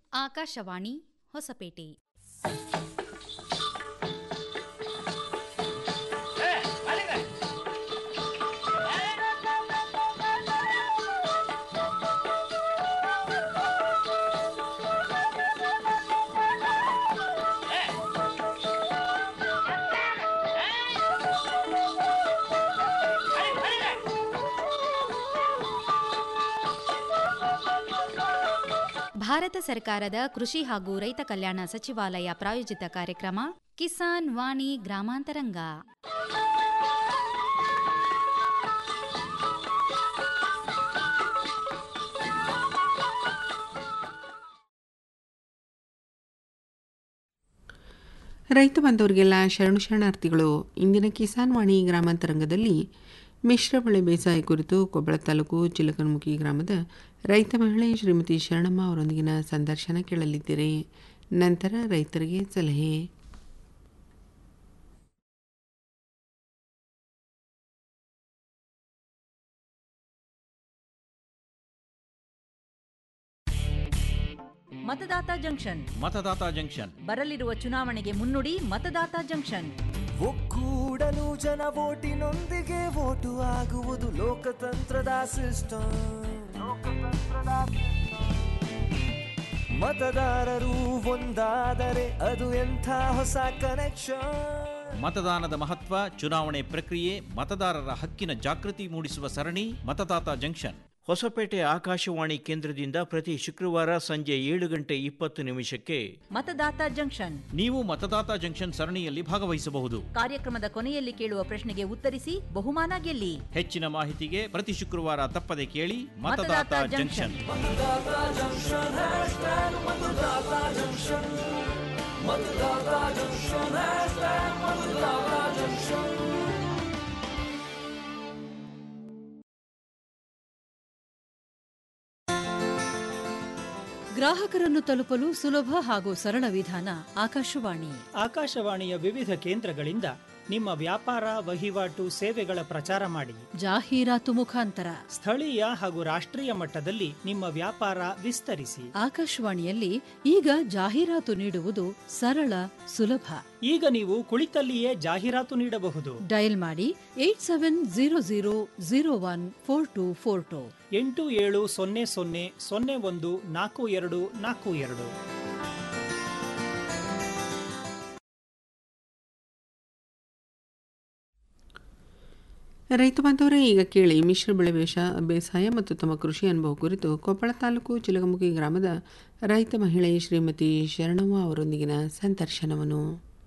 ಆಕಾಶವಾಣಿ ಹೊಸಪೇಟೆ ಭಾರತ ಸರ್ಕಾರದ ಕೃಷಿ ಹಾಗೂ ರೈತ ಕಲ್ಯಾಣ ಸಚಿವಾಲಯ ಪ್ರಾಯೋಜಿತ ಕಾರ್ಯಕ್ರಮ ಕಿಸಾನ್ ವಾಣಿ ಗ್ರಾಮಾಂತರಂಗ ರೈತ ಬಾಂಧವರಿಗೆಲ್ಲ ಶರಣು ಶರಣಾರ್ಥಿಗಳು ಇಂದಿನ ಕಿಸಾನ್ ವಾಣಿ ಗ್ರಾಮಾಂತರಂಗದಲ್ಲಿ ಮಿಶ್ರ ಬೆಳೆ ಬೇಸಾಯ ಕುರಿತು ಕೊಪ್ಪಳ ತಾಲೂಕು ಚಿಲಕನಮುಖಿ ಗ್ರಾಮದ ರೈತ ಮಹಿಳೆ ಶ್ರೀಮತಿ ಶರಣಮ್ಮ ಅವರೊಂದಿಗಿನ ಸಂದರ್ಶನ ಕೇಳಲಿದ್ದೀರಿ ನಂತರ ರೈತರಿಗೆ ಸಲಹೆ ಮತದಾತ ಜಂಕ್ಷನ್ ಮತದಾತ ಜಂಕ್ಷನ್ ಬರಲಿರುವ ಚುನಾವಣೆಗೆ ಮುನ್ನುಡಿ ಮತದಾತ ಜಂಕ್ಷನ್ ಒಕ್ಕೂಡಲು ಜನ ಓಟಿನೊಂದಿಗೆ ಓಟು ಆಗುವುದು ಲೋಕತಂತ್ರದ ಸಿಸ್ಟಮ್ ಮತದಾರರು ಒಂದಾದರೆ ಅದು ಎಂಥ ಹೊಸ ಕನೆಕ್ಷನ್ ಮತದಾನದ ಮಹತ್ವ ಚುನಾವಣೆ ಪ್ರಕ್ರಿಯೆ ಮತದಾರರ ಹಕ್ಕಿನ ಜಾಗೃತಿ ಮೂಡಿಸುವ ಸರಣಿ ಮತದಾತ ಜಂಕ್ಷನ್ ಹೊಸಪೇಟೆ ಆಕಾಶವಾಣಿ ಕೇಂದ್ರದಿಂದ ಪ್ರತಿ ಶುಕ್ರವಾರ ಸಂಜೆ ಏಳು ಗಂಟೆ ಇಪ್ಪತ್ತು ನಿಮಿಷಕ್ಕೆ ಮತದಾತ ಜಂಕ್ಷನ್ ನೀವು ಮತದಾತ ಜಂಕ್ಷನ್ ಸರಣಿಯಲ್ಲಿ ಭಾಗವಹಿಸಬಹುದು ಕಾರ್ಯಕ್ರಮದ ಕೊನೆಯಲ್ಲಿ ಕೇಳುವ ಪ್ರಶ್ನೆಗೆ ಉತ್ತರಿಸಿ ಬಹುಮಾನ ಗೆಲ್ಲಿ ಹೆಚ್ಚಿನ ಮಾಹಿತಿಗೆ ಪ್ರತಿ ಶುಕ್ರವಾರ ತಪ್ಪದೆ ಕೇಳಿ ಮತದಾತ ಮತದಾತ ಜಂಕ್ಷನ್. ಜಂಕ್ಷನ್ ಗ್ರಾಹಕರನ್ನು ತಲುಪಲು ಸುಲಭ ಹಾಗೂ ಸರಳ ವಿಧಾನ ಆಕಾಶವಾಣಿ ಆಕಾಶವಾಣಿಯ ವಿವಿಧ ಕೇಂದ್ರಗಳಿಂದ ನಿಮ್ಮ ವ್ಯಾಪಾರ ವಹಿವಾಟು ಸೇವೆಗಳ ಪ್ರಚಾರ ಮಾಡಿ ಜಾಹೀರಾತು ಮುಖಾಂತರ ಸ್ಥಳೀಯ ಹಾಗೂ ರಾಷ್ಟ್ರೀಯ ಮಟ್ಟದಲ್ಲಿ ನಿಮ್ಮ ವ್ಯಾಪಾರ ವಿಸ್ತರಿಸಿ ಆಕಾಶವಾಣಿಯಲ್ಲಿ ಈಗ ಜಾಹೀರಾತು ನೀಡುವುದು ಸರಳ ಸುಲಭ ಈಗ ನೀವು ಕುಳಿತಲ್ಲಿಯೇ ಜಾಹೀರಾತು ನೀಡಬಹುದು ಡಯಲ್ ಮಾಡಿ eight seven zero zero zero one four two four two ಎಂಟು ಏಳು ಸೊನ್ನೆ ಸೊನ್ನೆ ಸೊನ್ನೆ ಒಂದು ನಾಲ್ಕು ಎರಡು ನಾಲ್ಕು ಎರಡು ರೈತ ಬಾಂಧವರೇ ಈಗ ಕೇಳಿ ಮಿಶ್ರ ಬೆಳೆ ಬೇಷ ಬೇಸಾಯ ಮತ್ತು ತಮ್ಮ ಕೃಷಿ ಅನುಭವ ಕುರಿತು ಕೊಪ್ಪಳ ತಾಲೂಕು ಚಿಲಗಮುಖಿ ಗ್ರಾಮದ ರೈತ ಮಹಿಳೆ ಶ್ರೀಮತಿ ಶರಣವ್ವ ಅವರೊಂದಿಗಿನ ಸಂದರ್ಶನವನ್ನು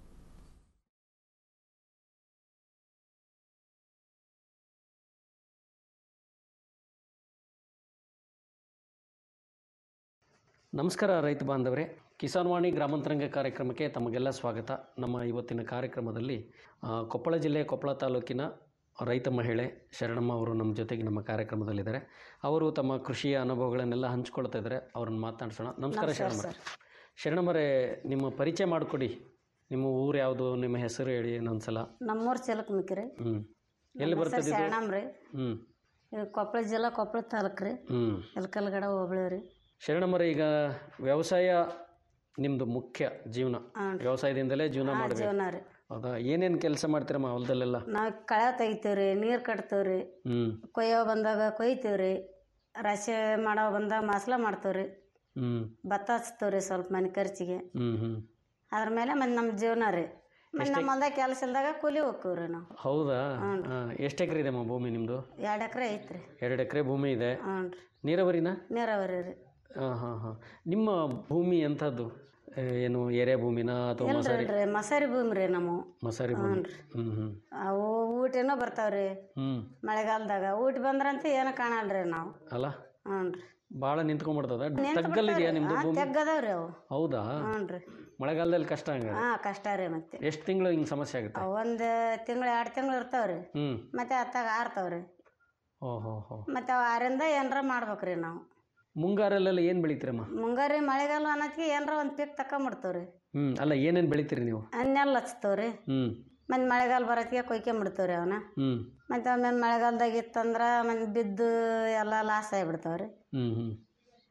ನಮಸ್ಕಾರ ರೈತ ಬಾಂಧವರೇ ಕಿಸಾನ್ ವಾಣಿ ಗ್ರಾಮಾಂತರಂಗ ಕಾರ್ಯಕ್ರಮಕ್ಕೆ ತಮಗೆಲ್ಲ ಸ್ವಾಗತ ನಮ್ಮ ಇವತ್ತಿನ ಕಾರ್ಯಕ್ರಮದಲ್ಲಿ ಆ, ಕೊಪ್ಪಳ ಜಿಲ್ಲೆ ಕೊಪ್ಪಳ ತಾಲೂಕಿನ ರೈತ ಮಹಿಳೆ ಶರಣಮ್ಮ ಅವರು ನಮ್ಮ ಜೊತೆಗೆ ನಮ್ಮ ಕಾರ್ಯಕ್ರಮದಲ್ಲಿದ್ದಾರೆ ಅವರು ತಮ್ಮ ಕೃಷಿಯ ಅನುಭವಗಳನ್ನೆಲ್ಲ ಹಂಚ್ಕೊಳ್ತಾ ಇದ್ದಾರೆ ಅವ್ರನ್ನ ಮಾತನಾಡಿಸೋಣ ನಮಸ್ಕಾರ ಶರಣಮ್ಮ ಶರಣಮ್ಮರೇ ನಿಮ್ಮ ಪರಿಚಯ ಮಾಡಿಕೊಡಿ ನಿಮ್ಮ ಊರು ಯಾವುದು ನಿಮ್ಮ ಹೆಸರು ಹೇಳಿ ಇನ್ನೊಂದ್ಸಲ ನಮ್ಮೂರು ಚಿಲಕಮಿಕ್ರಿ ಹ್ಞೂ ಎಲ್ಲಿ ಬರ್ತದೆ ಇದು ಶರಣಮ್ರಿ ಹ್ಞೂ ಇದು ಕೊಪ್ಪಳ ಜಿಲ್ಲಾ ಕೊಪ್ಪಳ ತಾಲೂಕು ರೀ ಹ್ಞೂ ಎಲ್ಕಲ್ಗಡ ಹೋಬಳಿ ರೀ ಶರಣಮ್ಮರೇ ಈಗ ವ್ಯವಸಾಯ ನಿಮ್ಮದು ಮುಖ್ಯ ಜೀವನ ಹಾಂ ವ್ಯವಸಾಯದಿಂದಲೇ ಜೀವನ ಮಾಡಬೇಕು ಜೀವನ ರೀ ಹೌದಾ ಏನೇನು ಕೆಲಸ ಮಾಡ್ತೀರಮ್ಮ ಹೊಲದಲ್ಲೆಲ್ಲ ನಾವು ಕಳೆ ತೆಗಿತೀವಿ ರೀ ನೀರು ಕಟ್ತೀವಿ ರೀ ಹ್ಞೂ ಕೊಯ್ಯೋ ಬಂದಾಗ ಕೊಯ್ತೀವಿ ರೀ ರಾಶಿ ಮಾಡೋ ಬಂದಾಗ ಮಸಾಲ ಮಾಡ್ತೀವಿ ರೀ ಹ್ಞೂ ಭತ್ತ ಹಚ್ತೀವಿ ರೀ ಸ್ವಲ್ಪ ಮನೆ ಖರ್ಚಿಗೆ ಹ್ಞೂ ಹ್ಞೂ ಅದ್ರ ಮೇಲೆ ಮತ್ತೆ ನಮ್ಮ ಜೀವನ ರೀ ಮತ್ತೆ ನಮ್ಮ ಹೊಲ್ದಾಗ ಕೆಲಸ ಇಲ್ದಾಗ ಕೂಲಿ ಹೋಗ್ತೀವಿ ರೀ ನಾವು ಹೌದಾ ಹಾಂ ಎಷ್ಟು ಎಕರೆ ಇದೆಮ್ಮ ಭೂಮಿ ನಿಮ್ಮದು ಎರಡು ಎಕರೆ ಐತ್ರಿ ಎರಡು ಎಕರೆ ಭೂಮಿ ಇದೆ ಹ್ಞೂ ರೀ ನೀರಾವರಿನಾ ನೀರಾವರಿ ರೀ ಹಾಂ ಹಾಂ ಹಾಂ ನಿಮ್ಮ ಭೂಮಿ ಎಂಥದ್ದು ಏ, ಏನು ಎರೆ ಭೂಮಿನಾ ಅಥವಾ ಮಸಾರಿ ಇಲ್ರಿ ಮಸಾರಿ ಭೂಮಿ ರೀ ನಮ್ಮ ಮಸಾರಿ ಭೂಮಿ ಹ್ಞೂ ಹ್ಞೂ ಅವು ಊಟನೂ ಬರ್ತಾವ್ರಿ ಹ್ಞೂ ಮಳೆಗಾಲದಾಗ ಊಟ ಬಂದ್ರಂತ ಏನು ಕಾಣಲ್ರಿ ನಾವು ಅಲ್ಲ ಹ್ಞೂ ರೀ ಭಾಳ ನಿಂತ್ಕೊಂಡ್ಬಿಡ್ತದ ತಗ್ಗಲ್ಲಿದೆಯಾ ನಿಮ್ಮದು ಭೂಮಿ ತೆಗ್ಗದವ್ರಿ ಅವು ಹೌದಾ ಹ್ಞೂ ರೀ ಮಳೆಗಾಲದಲ್ಲಿ ಕಷ್ಟ ಹಂಗೆ ಹಾಂ ಕಷ್ಟ ರೀ ಮತ್ತೆ ಎಷ್ಟು ತಿಂಗಳು ಹಿಂಗೆ ಸಮಸ್ಯೆ ಆಗುತ್ತೆ ಒಂದು ತಿಂಗಳು ಎರಡು ತಿಂಗಳು ಇರ್ತಾವ್ರಿ ಹ್ಞೂ ಮತ್ತೆ ಅತ್ತಾಗ ಆರ್ತಾವ್ರಿ ಓ ಹೋ ಹೋ ಮತ್ತೆ ಅವು ಆರಿಂದ ಏನಾರ ಮಾಡ್ಬೇಕ್ರಿ ನಾವು ಮುಂಗಾರಲ್ಲೆಲ್ಲ ಏನು ಬೆಳಿತೀರಮ್ಮ ಮುಂಗಾರಿ ಮಳೆಗಾಲ ಅನ್ನೋದಕ್ಕೆ ಏನಾರ ಒಂದು ಪೀಕ್ ತಕೊಂಬಿಡ್ತಾವ್ರಿ ಹ್ಞೂ ಅಲ್ಲ ಏನೇನು ಬೆಳಿತೀರಿ ನೀವು ಅನ್ನೆಲ್ಲ ಹಚ್ತಾವ್ರಿ ಹ್ಞೂ ಮತ್ತೆ ಮಳೆಗಾಲ ಬರೋತ್ತಿಗೆ ಕೊಯ್ಕೊಂಬಿಡ್ತಾವ್ರಿ ಅವನ್ನ ಹ್ಞೂ ಮತ್ತೆ ಆಮೇಲೆ ಮಳೆಗಾಲದಾಗ ಇತ್ತಂದ್ರೆ ಮತ್ತೆ ಬಿದ್ದು ಎಲ್ಲ ಲಾಸ್ ಆಗಿಬಿಡ್ತಾವ್ರಿ ಹ್ಞೂ ಹ್ಞೂ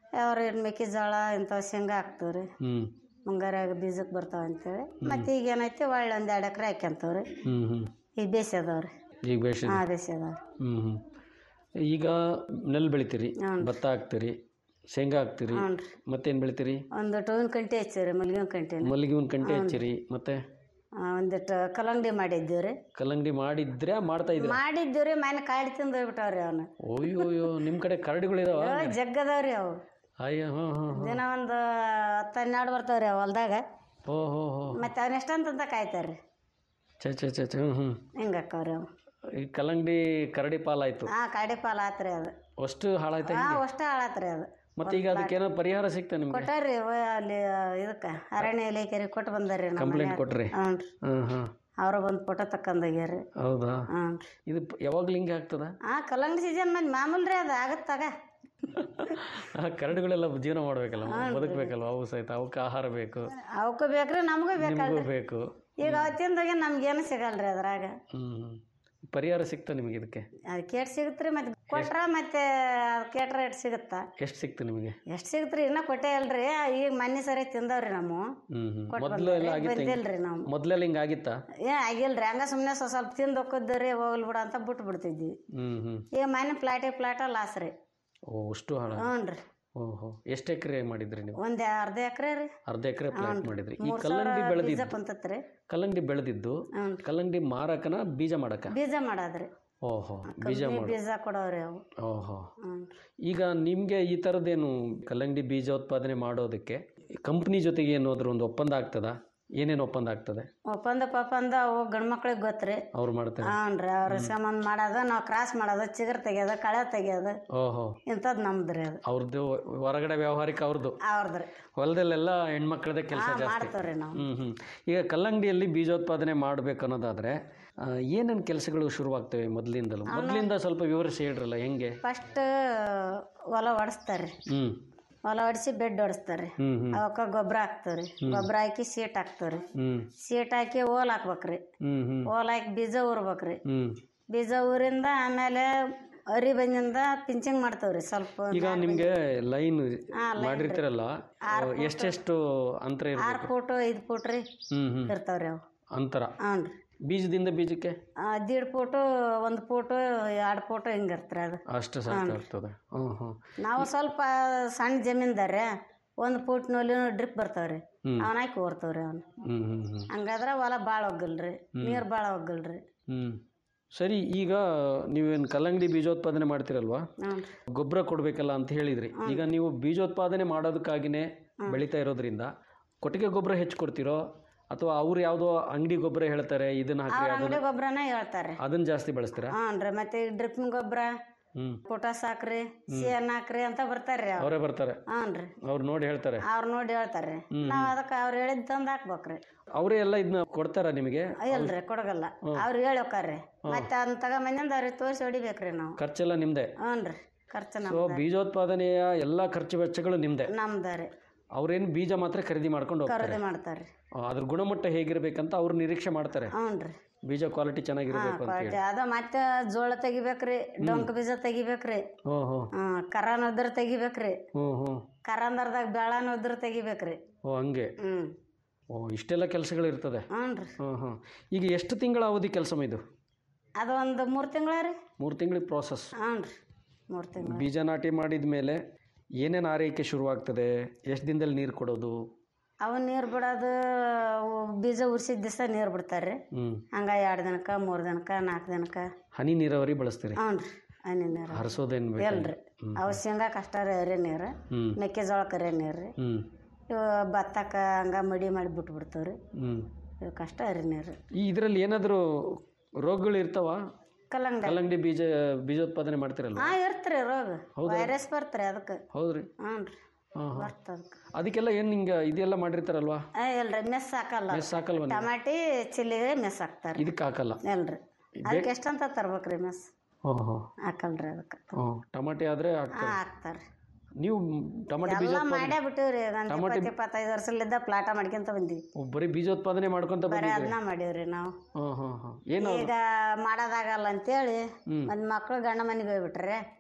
ಅವ್ರ ಮೆಕ್ಕೆಜೋಳ ಇಂಥವು ಶೇಂಗಾ ಹಾಕ್ತೀವಿ ರೀ ಹ್ಞೂ ಮುಂಗಾರಾಗ ಬೀಜಕ್ಕೆ ಬರ್ತಾವ ಅಂತೇಳಿ ಮತ್ತೆ ಈಗ ಏನೈತಿ ಒಳ್ಳೆ ಒಂದು ಎರಡು ಎಕರೆ ಹಾಕ್ಯಂತವ್ರಿ ಹ್ಞೂ ಹ್ಞೂ ಈಗ ಬೇಸದವ್ರಿ ಈಗ ಬೇಷ ಹಾಂ ಬೇಸದವ್ರಿ ಹ್ಞೂ ಹ್ಞೂ ಈಗ ನೆಲ್ಲು ಬೆಳಿತೀರಿ ಹ್ಞೂ ರೀ. ಭತ್ತ ಹಾಕ್ತೀರಿ ಶೇಂಗಾ ಹಾಕ್ತೀರಿ ಹ್ಞೂ ರೀ ಮತ್ತೇನು ಬೆಳಿತೀರಿ ಒಂದಿಟ್ಟು ಹೂವಿನ ಕಂಟಿ ಹಚ್ಚಿವ್ರಿ ಮಲ್ಗಿನ ಕಂಟಿನ ಮಲ್ಲಿಗೆ ಹೂವಿನ ಕಂಟೆ ಹಚ್ಚಿರಿ ಮತ್ತೆ ಒಂದಿಟ್ಟು ಕಲ್ಲಂಗಡಿ ಮಾಡಿದ್ದೀವಿ ರೀ ಕಲ್ಲಂಗಡಿ ಮಾಡಿದ್ರೆ ಮಾಡ್ತಾ ಇದ್ದೀರಾ ಮಾಡಿದ್ದೀವಿ ರೀ ಮನೆ ಕಾಯಿ ತಿಂದು ಹೋಗ್ಬಿಟ್ಟವ್ರಿ ಅವನು ಅಯ್ಯೋ ಅಯ್ಯೋ ನಿಮ್ಮ ಕಡೆ ಕರಡಿಗಳಿದಾವ ಜಗ್ಗದವ್ರಿ ಅವು ಅಯ್ಯೋ ಹ್ಞೂ ಹ್ಞೂ ಹ್ಞೂ ದಿನ ಒಂದು ಹತ್ತು ಹನ್ನೆರಡು ಬರ್ತಾವ್ರಿ ಅವು ಹೊಲ್ದಾಗ ಓ ಹೋ ಹೋ ಮತ್ತೆ ಅವ್ನ ಎಷ್ಟಂತ ಕಾಯ್ತಾರ್ರಿ ಛೆ ಛೆ ಛೆ ಛೆ ಹ್ಞೂ ಹ್ಞೂ ಹಿಂಗೆ ಹಾಕವ್ರಿ ಅವು ಈ ಕಲ್ಲಂಗಡಿ ಕರಡಿ ಪಾಲಾಯ್ತು ಹಾಂ ಕಾಡಿ ಪಾಲ್ ಆತ್ರಿ ಅದು ಅಷ್ಟು ಹಾಳಾಯ್ತಾ ಹಾಂ ಹಿಂಗೆ ಅಷ್ಟ ಹಾಳಾತ್ರಿ ಅದು ಮತ್ತೆ ಈಗ ಅದಕ್ಕೇನೋ ಪರಿಹಾರ ಸಿಗ್ತಾ ನಿಮ್ಗೆ ಕೊಟ್ಟಾರ್ರಿ ಅವ ಅಲ್ಲಿ ಇದಕ್ಕೆ ಅರಣ್ಯ ಇಲಾಖೆರಿ ಕೊಟ್ಟು ಬಂದಾರ್ರಿ ನಮ್ಮ ಕಂಪ್ಲೇಂಟ್ ಮನ್ಯಾಗ. ಕೊಟ್ರಿ ಹ್ಞೂ ರೀ ಹಾಂ ಹಾಂ ಅವ್ರ ಬಂದು ಫೋಟೋ ತಕ್ಕಂದೋಗ್ಯಾರಿ ಹೌದಾ ಹ್ಞೂ ರೀ ಇದು ಯಾವಾಗ್ಲೂ ಹಿಂಗೆ ಆಗ್ತದ ಹಾಂ ಕಲ್ಲಂಗಡಿ ಸೀಸನ್ ಮಂದಿ ಮಾಮೂಲು ರೀ ಅದು ಆಗತ್ತಾಗ ಆ ಕರಡುಗಳೆಲ್ಲ ಜೀವನ ಮಾಡ್ಬೇಕಲ್ಲ ಬದುಕಬೇಕಲ್ಲ ಅವು ಸಹಿತ ಅವಕ್ಕೆ ಆಹಾರ ಬೇಕು ಅವಕ್ಕೂ ಬೇಕ್ರಿ ನಮಗೂ ನಿಮಗೂ ಬೇಕಲ್ರಿ ಬೇಕು ಈಗ ಅವತ್ತಿಂದಾಗೆ ನಮ್ಗೇನು ಸಿಗಲ್ರಿ ಅದ್ರಾಗ ಹ್ಞೂ ಪರಿಹಾರ ಸಿಗ್ತಾ ನಿಮಗೆ ಇದಕ್ಕೆ ಅದು ಕೇಟ್ ಸಿಗುತ್ತೆ ರೀ ಮತ್ತೆ ಕೊಟ್ರ ಮತ್ತೆ ಅದು ಕೇಟ್ರ ರೇಟ್ ಸಿಗುತ್ತಾ ಎಷ್ಟು ಸಿಕ್ತು ನಿಮಗೆ ಎಷ್ಟು ಸಿಗುತ್ತೆ ರೀ ಇನ್ನೂ ಕೊಟ್ಟೇ ಅಲ್ರಿ ಈಗ ಮೊನ್ನೆ ಸರಿ ತಿಂದವ್ರಿ ನಾವು ಹ್ಞೂ ಹ್ಞೂ ಕೊಟ್ಟು ಮೊದಲು ಎಲ್ಲ ಬಂದವ್ರಿ, ಆಗಿತ್ತು ಹಿಂಗೆ? ಬಂದಿಲ್ರಿ ನಾವು ಮೊದಲೆಲ್ಲ ಹಿಂಗೆ ಆಗಿತ್ತಾ ಏ ಆಗಿಲ್ರಿ ಹಂಗ ಸುಮ್ಮನೆ ಸ್ವಲ್ಪ ಸ್ವಲ್ಪ ತಿಂದು ಹೋಗಿದ್ರಿ ಹೋಗ್ಲಿ ಬಿಡ ಅಂತ ಬಿಟ್ಟು ಬಿಡ್ತಿದ್ವಿ ಹ್ಞೂ ಹ್ಞೂ ಈಗ ಮನೆ ಪ್ಲಾಟೇ ಪ್ಲಾಟ ಲಾಸ್ ರೀ ಓ ಅಷ್ಟು ಹಾಳ ಹ್ಞೂ ರೀ ಓಹೋ ಎಷ್ಟು ಎಕರೆ ಮಾಡಿದ್ರಿ ನೀವು ಒಂದು ಅರ್ಧ ಎಕರೆ ರೀ ಅರ್ಧ ಎಕರೆ ಪ್ಲಾಟ್ ಮಾಡಿದ್ರಿ ಈ ಮೂರು ಕಲ್ಲಂಗಡಿ ಸಾವಿರ ಬೀಜ ಬೆಳೆದಿದ್ದು ಕುಂತತ್ರಿ ಕಲ್ಲಂಗಡಿ ಬೆಳೆದಿದ್ದು ಹ್ಞೂ ಕಲ್ಲಂಗಡಿ ಮಾರಕನ ಬೀಜ ಮಾಡಕ ಬೀಜ ಮಾಡೋದ್ರಿ ಓಹೋ ಬೀಜ ಕಂಪ್ನಿ ಮಾಡು ಬೀಜ ಕೊಡೋರಿ ಅವು ಓಹೋ ಹ್ಞೂ ಈಗ ನಿಮಗೆ ಈ ಥರದ್ದೇನು ಕಲ್ಲಂಗಡಿ ಬೀಜೋತ್ಪಾದನೆ ಮಾಡೋದಕ್ಕೆ ಕಂಪ್ನಿ ಜೊತೆಗೆ ಏನಾದ್ರು ಒಂದು ಒಪ್ಪಂದ ಆಗ್ತದಾ ಏನೇನು ಒಪ್ಪಂದ ಆಗ್ತದೆ ಒಪ್ಪಂದ ಪಪ್ಪಂದ ಅವು ಗಂಡು ಮಕ್ಳಿಗೆ ಗೊತ್ತ್ರಿ ಅವ್ರು ಮಾಡ್ತಾರೆ ಹ್ಞೂ ರೀ ಅವ್ರ ಸಂಬಂಧ ಮಾಡೋದು ನಾವು ಕ್ರಾಸ್ ಮಾಡೋದು ಚಿಗರ್ ತೆಗಿಯೋದು ಕಳೆ ತೆಗಿಯೋದು ಓಹೋ ಇಂಥದ್ದು ನಮ್ದು ರೀ ಅದು ಅವ್ರದ್ದು ಹೊರಗಡೆ ವ್ಯಾವಹಾರಿಕ ಅವ್ರದ್ದು ಅವ್ರದ್ದು ರೀ ಹೊಲದಲ್ಲೆಲ್ಲ ಹೆಣ್ಮಕ್ಳದೇ ಕೆಲಸ ಹಾಂ ಜಾಸ್ತಿ ಮಾಡ್ತೇವ್ರಿ ನಾವು ಹ್ಞೂ ಹ್ಞೂ ಈಗ ಕಲ್ಲಂಗಡಿಯಲ್ಲಿ ಬೀಜೋತ್ಪಾದನೆ ಮಾಡಬೇಕು ಅನ್ನೋದಾದರೆ ಏನೇನು ಕೆಲಸಗಳು ಶುರುವಾಗ್ತವೆ ಮೊದಲಿಂದಲೂ ಮೊದಲಿಂದ ಸ್ವಲ್ಪ ವಿವರಿಸಿ ಹೇಳ್ರಲ್ಲ ಹೆಂಗೆ ಫಸ್ಟ್ ಹೊಲ ಹೊಡೆಸ್ತಾರೆ ರೀ ಹ್ಞೂ ಹೊಲ ಹೊಡಿಸಿ ಬೆಡ್ ಹೊಡೆಸ್ತಾರೆ ರೀ ಹ್ಞೂ ಹ್ಞೂ ಅವಕ್ಕೆ ಗೊಬ್ಬರ ಹಾಕ್ತಾವ್ರಿ ಗೊಬ್ಬರ ಹಾಕಿ ಸೀಟ್ ಹಾಕ್ತಾವ್ರಿ ಹ್ಞೂ ಸೀಟ್ ಹಾಕಿ ಓಲ್ ಹಾಕ್ಬೇಕ್ರಿ ಹ್ಞೂ ಹ್ಞೂ ಓಲ್ ಹಾಕಿ ಬೀಜ ಊರ್ಬೇಕ್ರಿ ಹ್ಞೂ ಬೀಜ ಊರಿಂದ ಆಮೇಲೆ ಅರಿ ಬಂದಿಂದ ಪಿಂಚಿಂಗ್ ಮಾಡ್ತಾವ್ರಿ ಸ್ವಲ್ಪ ಈಗ ನಿಮಗೆ ಲೈನ್ ಹಾ, line ಮಾಡಿರ್ತೀರಲ್ಲ ಎಷ್ಟೆಷ್ಟು ಅಂತರ ಆರು ಇರಬೇಕು ಫೂಟು ಐದು ಫೂಟ್ ರೀ ಹ್ಞೂ ಹ್ಞೂ ಇರ್ತಾವ್ರಿ ಅವು ಅಂತರ ಹ್ಞೂ ರೀ ಬೀಜದಿಂದ ಬೀಜಕ್ಕೆ ದೀಡ್ ಫೂಟು ಒಂದು ಫೂಟು ಎರಡು ಫೂಟು ಹಿಂಗೆ ಇರ್ತಾರೆ ಅದು ಅಷ್ಟು ಸಾಕಾಗ್ತದೆ ಹ್ಞೂ ಹ್ಞೂ ನಾವು ಸ್ವಲ್ಪ ಸಣ್ಣ ಜಮೀನ್ದಾರೆ ಒಂದು ಫೂಟ್ನಲ್ಲಿ ಡ್ರಿಪ್ ಬರ್ತಾವ್ರಿ ಹ್ಮ್. ಅವನ ಹಾಕಿ ಓರ್ತಾವ್ರಿ ಅವ್ನು ಹ್ಞೂ ಹ್ಞೂ ಹ್ಞೂ ಹಂಗಾದ್ರೆ ಹೊಲ ಭಾಳ ಒಗ್ಗಲ್ರಿ ನೀರು ಭಾಳ ಒಗ್ಗಲ್ರಿ ಹ್ಞೂ ಸರಿ ಈಗ ನೀವೇನು ಕಲ್ಲಂಗಡಿ ಬೀಜೋತ್ಪಾದನೆ ಮಾಡ್ತೀರಲ್ವಾ ಹ್ಞೂ ಗೊಬ್ಬರ ಕೊಡಬೇಕಲ್ಲ ಅಂತ ಹೇಳಿದ್ರಿ ಈಗ ನೀವು ಬೀಜೋತ್ಪಾದನೆ ಮಾಡೋದಕ್ಕಾಗಿನೇ ಬೆಳೀತಾ ಇರೋದ್ರಿಂದ ಕೊಟ್ಟಿಗೆ ಗೊಬ್ಬರ ಹೆಚ್ಚು ಕೊಡ್ತೀರೋ ಅಥವಾ ಅವ್ರು ಯಾವುದೋ ಅಂಗಡಿ ಗೊಬ್ಬರ ಹೇಳ್ತಾರೆ ಇದನ್ನ ಹಾಕಿ ಅವ್ರ ಅಂಗಡಿ ಗೊಬ್ಬರನೇ ಹೇಳ್ತಾರೆ ಅದನ್ನ ಜಾಸ್ತಿ ಬಳಸ್ತೀರಾ ಹ್ಞೂ ರೀ ಮತ್ತೆ ಡ್ರಿಪ್ನ ಗೊಬ್ಬರ ಹ್ಞೂ ಪೊಟಾಸ್ ಹಾಕ್ರಿ ಸಿ ಎನ್ ಹಾಕ್ರಿ ಅಂತ ಬರ್ತಾರ್ರಿ ಅವ್ರು ಅವರೇ ಬರ್ತಾರೆ ಹ್ಞೂ ರೀ ಅವ್ರು ನೋಡಿ ಹೇಳ್ತಾರೆ ಅವ್ರು ನೋಡಿ ಹೇಳ್ತಾರೆ ನಾವು ಅದಕ್ಕೆ ಅವ್ರು ಹೇಳಿದ್ ತಂದು ಹಾಕ್ಬೇಕ್ರಿ ಅವರೇ ಎಲ್ಲ ಇದನ್ನ ಕೊಡ್ತಾರ ನಿಮಗೆ ಇಲ್ರಿ ಕೊಡಗಲ್ಲ ಅವ್ರು ಹೇಳಿ ಹೋಕಾರ್ರಿ ಮತ್ತೆ ಅದನ್ನ ತಗೊಂಬಂದಿಂದ ಅವ್ರಿಗೆ ತೋರಿಸಿ ಹೊಡಿಬೇಕ್ರಿ ನಾವು ಖರ್ಚೆಲ್ಲ ನಿಮ್ಮದೇ ಹ್ಞೂ ರೀ ಖರ್ಚು ಸೊ ನಮ್ದು ಬೀಜೋತ್ಪಾದನೆಯ ಎಲ್ಲ ಖರ್ಚು ವೆಚ್ಚಗಳು ನಿಮ್ಮದೇ ನಮ್ದು ರೀ ಅವ್ರೇನು ಬೀಜ ಮಾತ್ರ ಖರೀದಿ ಮಾಡ್ಕೊಂಡು ಹೋಗ್ತಾರೆ ಖರೀದಿ ಮಾಡ್ತಾರೆ ಆ, ಅದ್ರ ಗುಣಮಟ್ಟ ಹೇಗಿರ್ಬೇಕಂತ ಅವ್ರು ನಿರೀಕ್ಷೆ ಮಾಡ್ತಾರೆ ಹ್ಞೂ ರೀ ಬೀಜ ಕ್ವಾಲಿಟಿ ಚೆನ್ನಾಗಿರ್ಬೇಕು ಅಂತ ಹೇಳಿ ಕ್ವಾಲಿಟಿ ಅದ ಮತ್ತೆ ಜೋಳ ತೆಗಿಬೇಕ್ರಿ ಡೊಂಕ್ ಬೀಜ ತೆಗಿಬೇಕ್ರಿ ಹ್ಞೂ ಹ್ಞೂ ಹ್ಮ್ ಕರಾನ್ ಉದ್ರ ತೆಗಿಬೇಕ್ರಿ ಹ್ಞೂ ಹ್ಞೂ ಕರಾಂದರ್ದಾಗ ಬೆಳನ ಉದ್ರ ತೆಗಿಬೇಕ್ರಿ ಓ ಹಂಗೆ ಹ್ಮ್ ಓ ಇಷ್ಟೆಲ್ಲ ಕೆಲಸಗಳು ಇರ್ತದೆ ಹ್ಞೂ ರೀ ಹ್ಞೂ ಹ್ಞೂ ಈಗ ಎಷ್ಟು ತಿಂಗಳ ಅವಧಿ ಕೆಲಸ ಇದು ಅದು ಒಂದು ಮೂರು ತಿಂಗಳ ರೀ ಮೂರು ತಿಂಗಳಿಗೆ ಪ್ರಾಸೆಸ್ ಹ್ಞೂ ರೀ ಮೂರು ತಿಂಗಳ ಬೀಜ ನಾಟಿ ಮಾಡಿದ ಮೇಲೆ ಏನೇನು ಆರೈಕೆ ಶುರುವಾಗ್ತದೆ ಎಷ್ಟು ದಿನದಲ್ಲಿ ನೀರು ಕೊಡೋದು ಅವು ನೀರು ಬಿಡೋದು ಅವು ಬೀಜ ಉರ್ಸಿದ ದಿವಸ ನೀರು ಬಿಡ್ತಾರೆ ರೀ ಹ್ಞೂ ಹಂಗ ಎರಡು ದಿನಕ್ಕೆ ಮೂರು ದಿನಕ್ಕೆ ನಾಲ್ಕು ದಿನಕ್ಕೆ ಹನಿ ನೀರಾವರಿ ಬಳಸ್ತೀರಿ ಹ್ಞೂ ರೀ ಹನಿ ನೀರು ಹರಿಸೋದೇನು ಬೇಕು ಎಲ್ರಿ ಅವು ಶೇಂಗಾಕ್ಕೆ ಅಷ್ಟ ರೀ ಎರೆ ನೀರು ಹ್ಞೂ ಮೆಕ್ಕೆಜೋಳಕ್ಕೆ ಎರೆ ನೀರು ರೀ ಹ್ಞೂ ಇವು ಭತ್ತಕ್ಕೆ ಹಂಗ ಮಡಿ ಮಾಡಿ ಬಿಟ್ಟು ಬಿಡ್ತಾವೆ ರೀ ಹ್ಞೂ ಇವಕ್ಕೆ ಅಷ್ಟ ಎರೆ ನೀರು ಈ ಇದರಲ್ಲಿ ಏನಾದರೂ ರೋಗಗಳು ಇರ್ತಾವ ಕಲ್ಲಂಗಡಿ ಕಲ್ಲಂಗಡಿ ಬೀಜ ಬೀಜೋತ್ಪಾದನೆ ಮಾಡ್ತಿರಲ್ಲ ಹಾಂ ಇರ್ತ್ರಿ ರೋಗ ವೈರಸ್ ಬರ್ತ್ರಿ ಅದಕ್ಕೆ ಹೌದ್ರಿ ಹ್ಞೂ ರೀ ಹಾಂ ಹಾಂ ಬರ್ತ ಅದಕ್ಕೆ ಅದಕ್ಕೆಲ್ಲ ಏನು ಹಿಂಗೆ ಇದೆಲ್ಲ ಮಾಡಿರ್ತಾರಲ್ವಾ ಏ ಇಲ್ರಿ ಮೆಸ್ ಹಾಕಲ್ಲ ಮೆಸ್ ಹಾಕಲ್ವ ನೀವು? ಟಮಾಟಿ ಚಿಲ್ಲಿಗೆ ಮೆಸ್ ಹಾಕ್ತಾರೆ ಇದಕ್ಕೆ ಹಾಕಲ್ಲ ಇಲ್ರಿ ಅದಕ್ಕೆ ಎಷ್ಟಂತ ತರ್ಬೇಕ್ರಿ ಮೆಸ್ ಹೋ ಹೋ ಹಾಕಲ್ರಿ ಅದಕ್ಕೆ ಹ್ಞೂ ಟಮಾಟೆ ಆದರೆ ಹಾಂ ಹಾಕ್ತಾರೆ ಹಾಕ್ತಾರೆ ನೀವು ಟಮಾಟೆ ಬೀಜ ಎಲ್ಲ ಮಾಡೇ ಬಿಟ್ಟಿವ್ರಿ ಒಂದು ಇಪ್ಪತ್ತು ಇಪ್ಪತ್ತೈದು ವರ್ಷಲಿದ್ದ ಪ್ಲಾಟ ಮಾಡ್ಕೊಂತ ಬಂದಿವಿ ಓ, ಬರೀ ಬೀಜೋತ್ಪಾದನೆ ಮಾಡ್ಕೊಂತ ಬರೀ ಬಂದಿದ್ದೀರಿ ಅದನ್ನ ಮಾಡೀವ್ರಿ ನಾವು ಹಾಂ ಹಾಂ ಹಾಂ ಏನು ಈಗ ಮಾಡೋದಾಗಲ್ಲ ಅಂತೇಳಿ ಒಂದು ಮಕ್ಳು ಗಂಡ ಮನೆಗೆ ಹೋಗ್ಬಿಟ್ರೆ ಹ್ಞೂ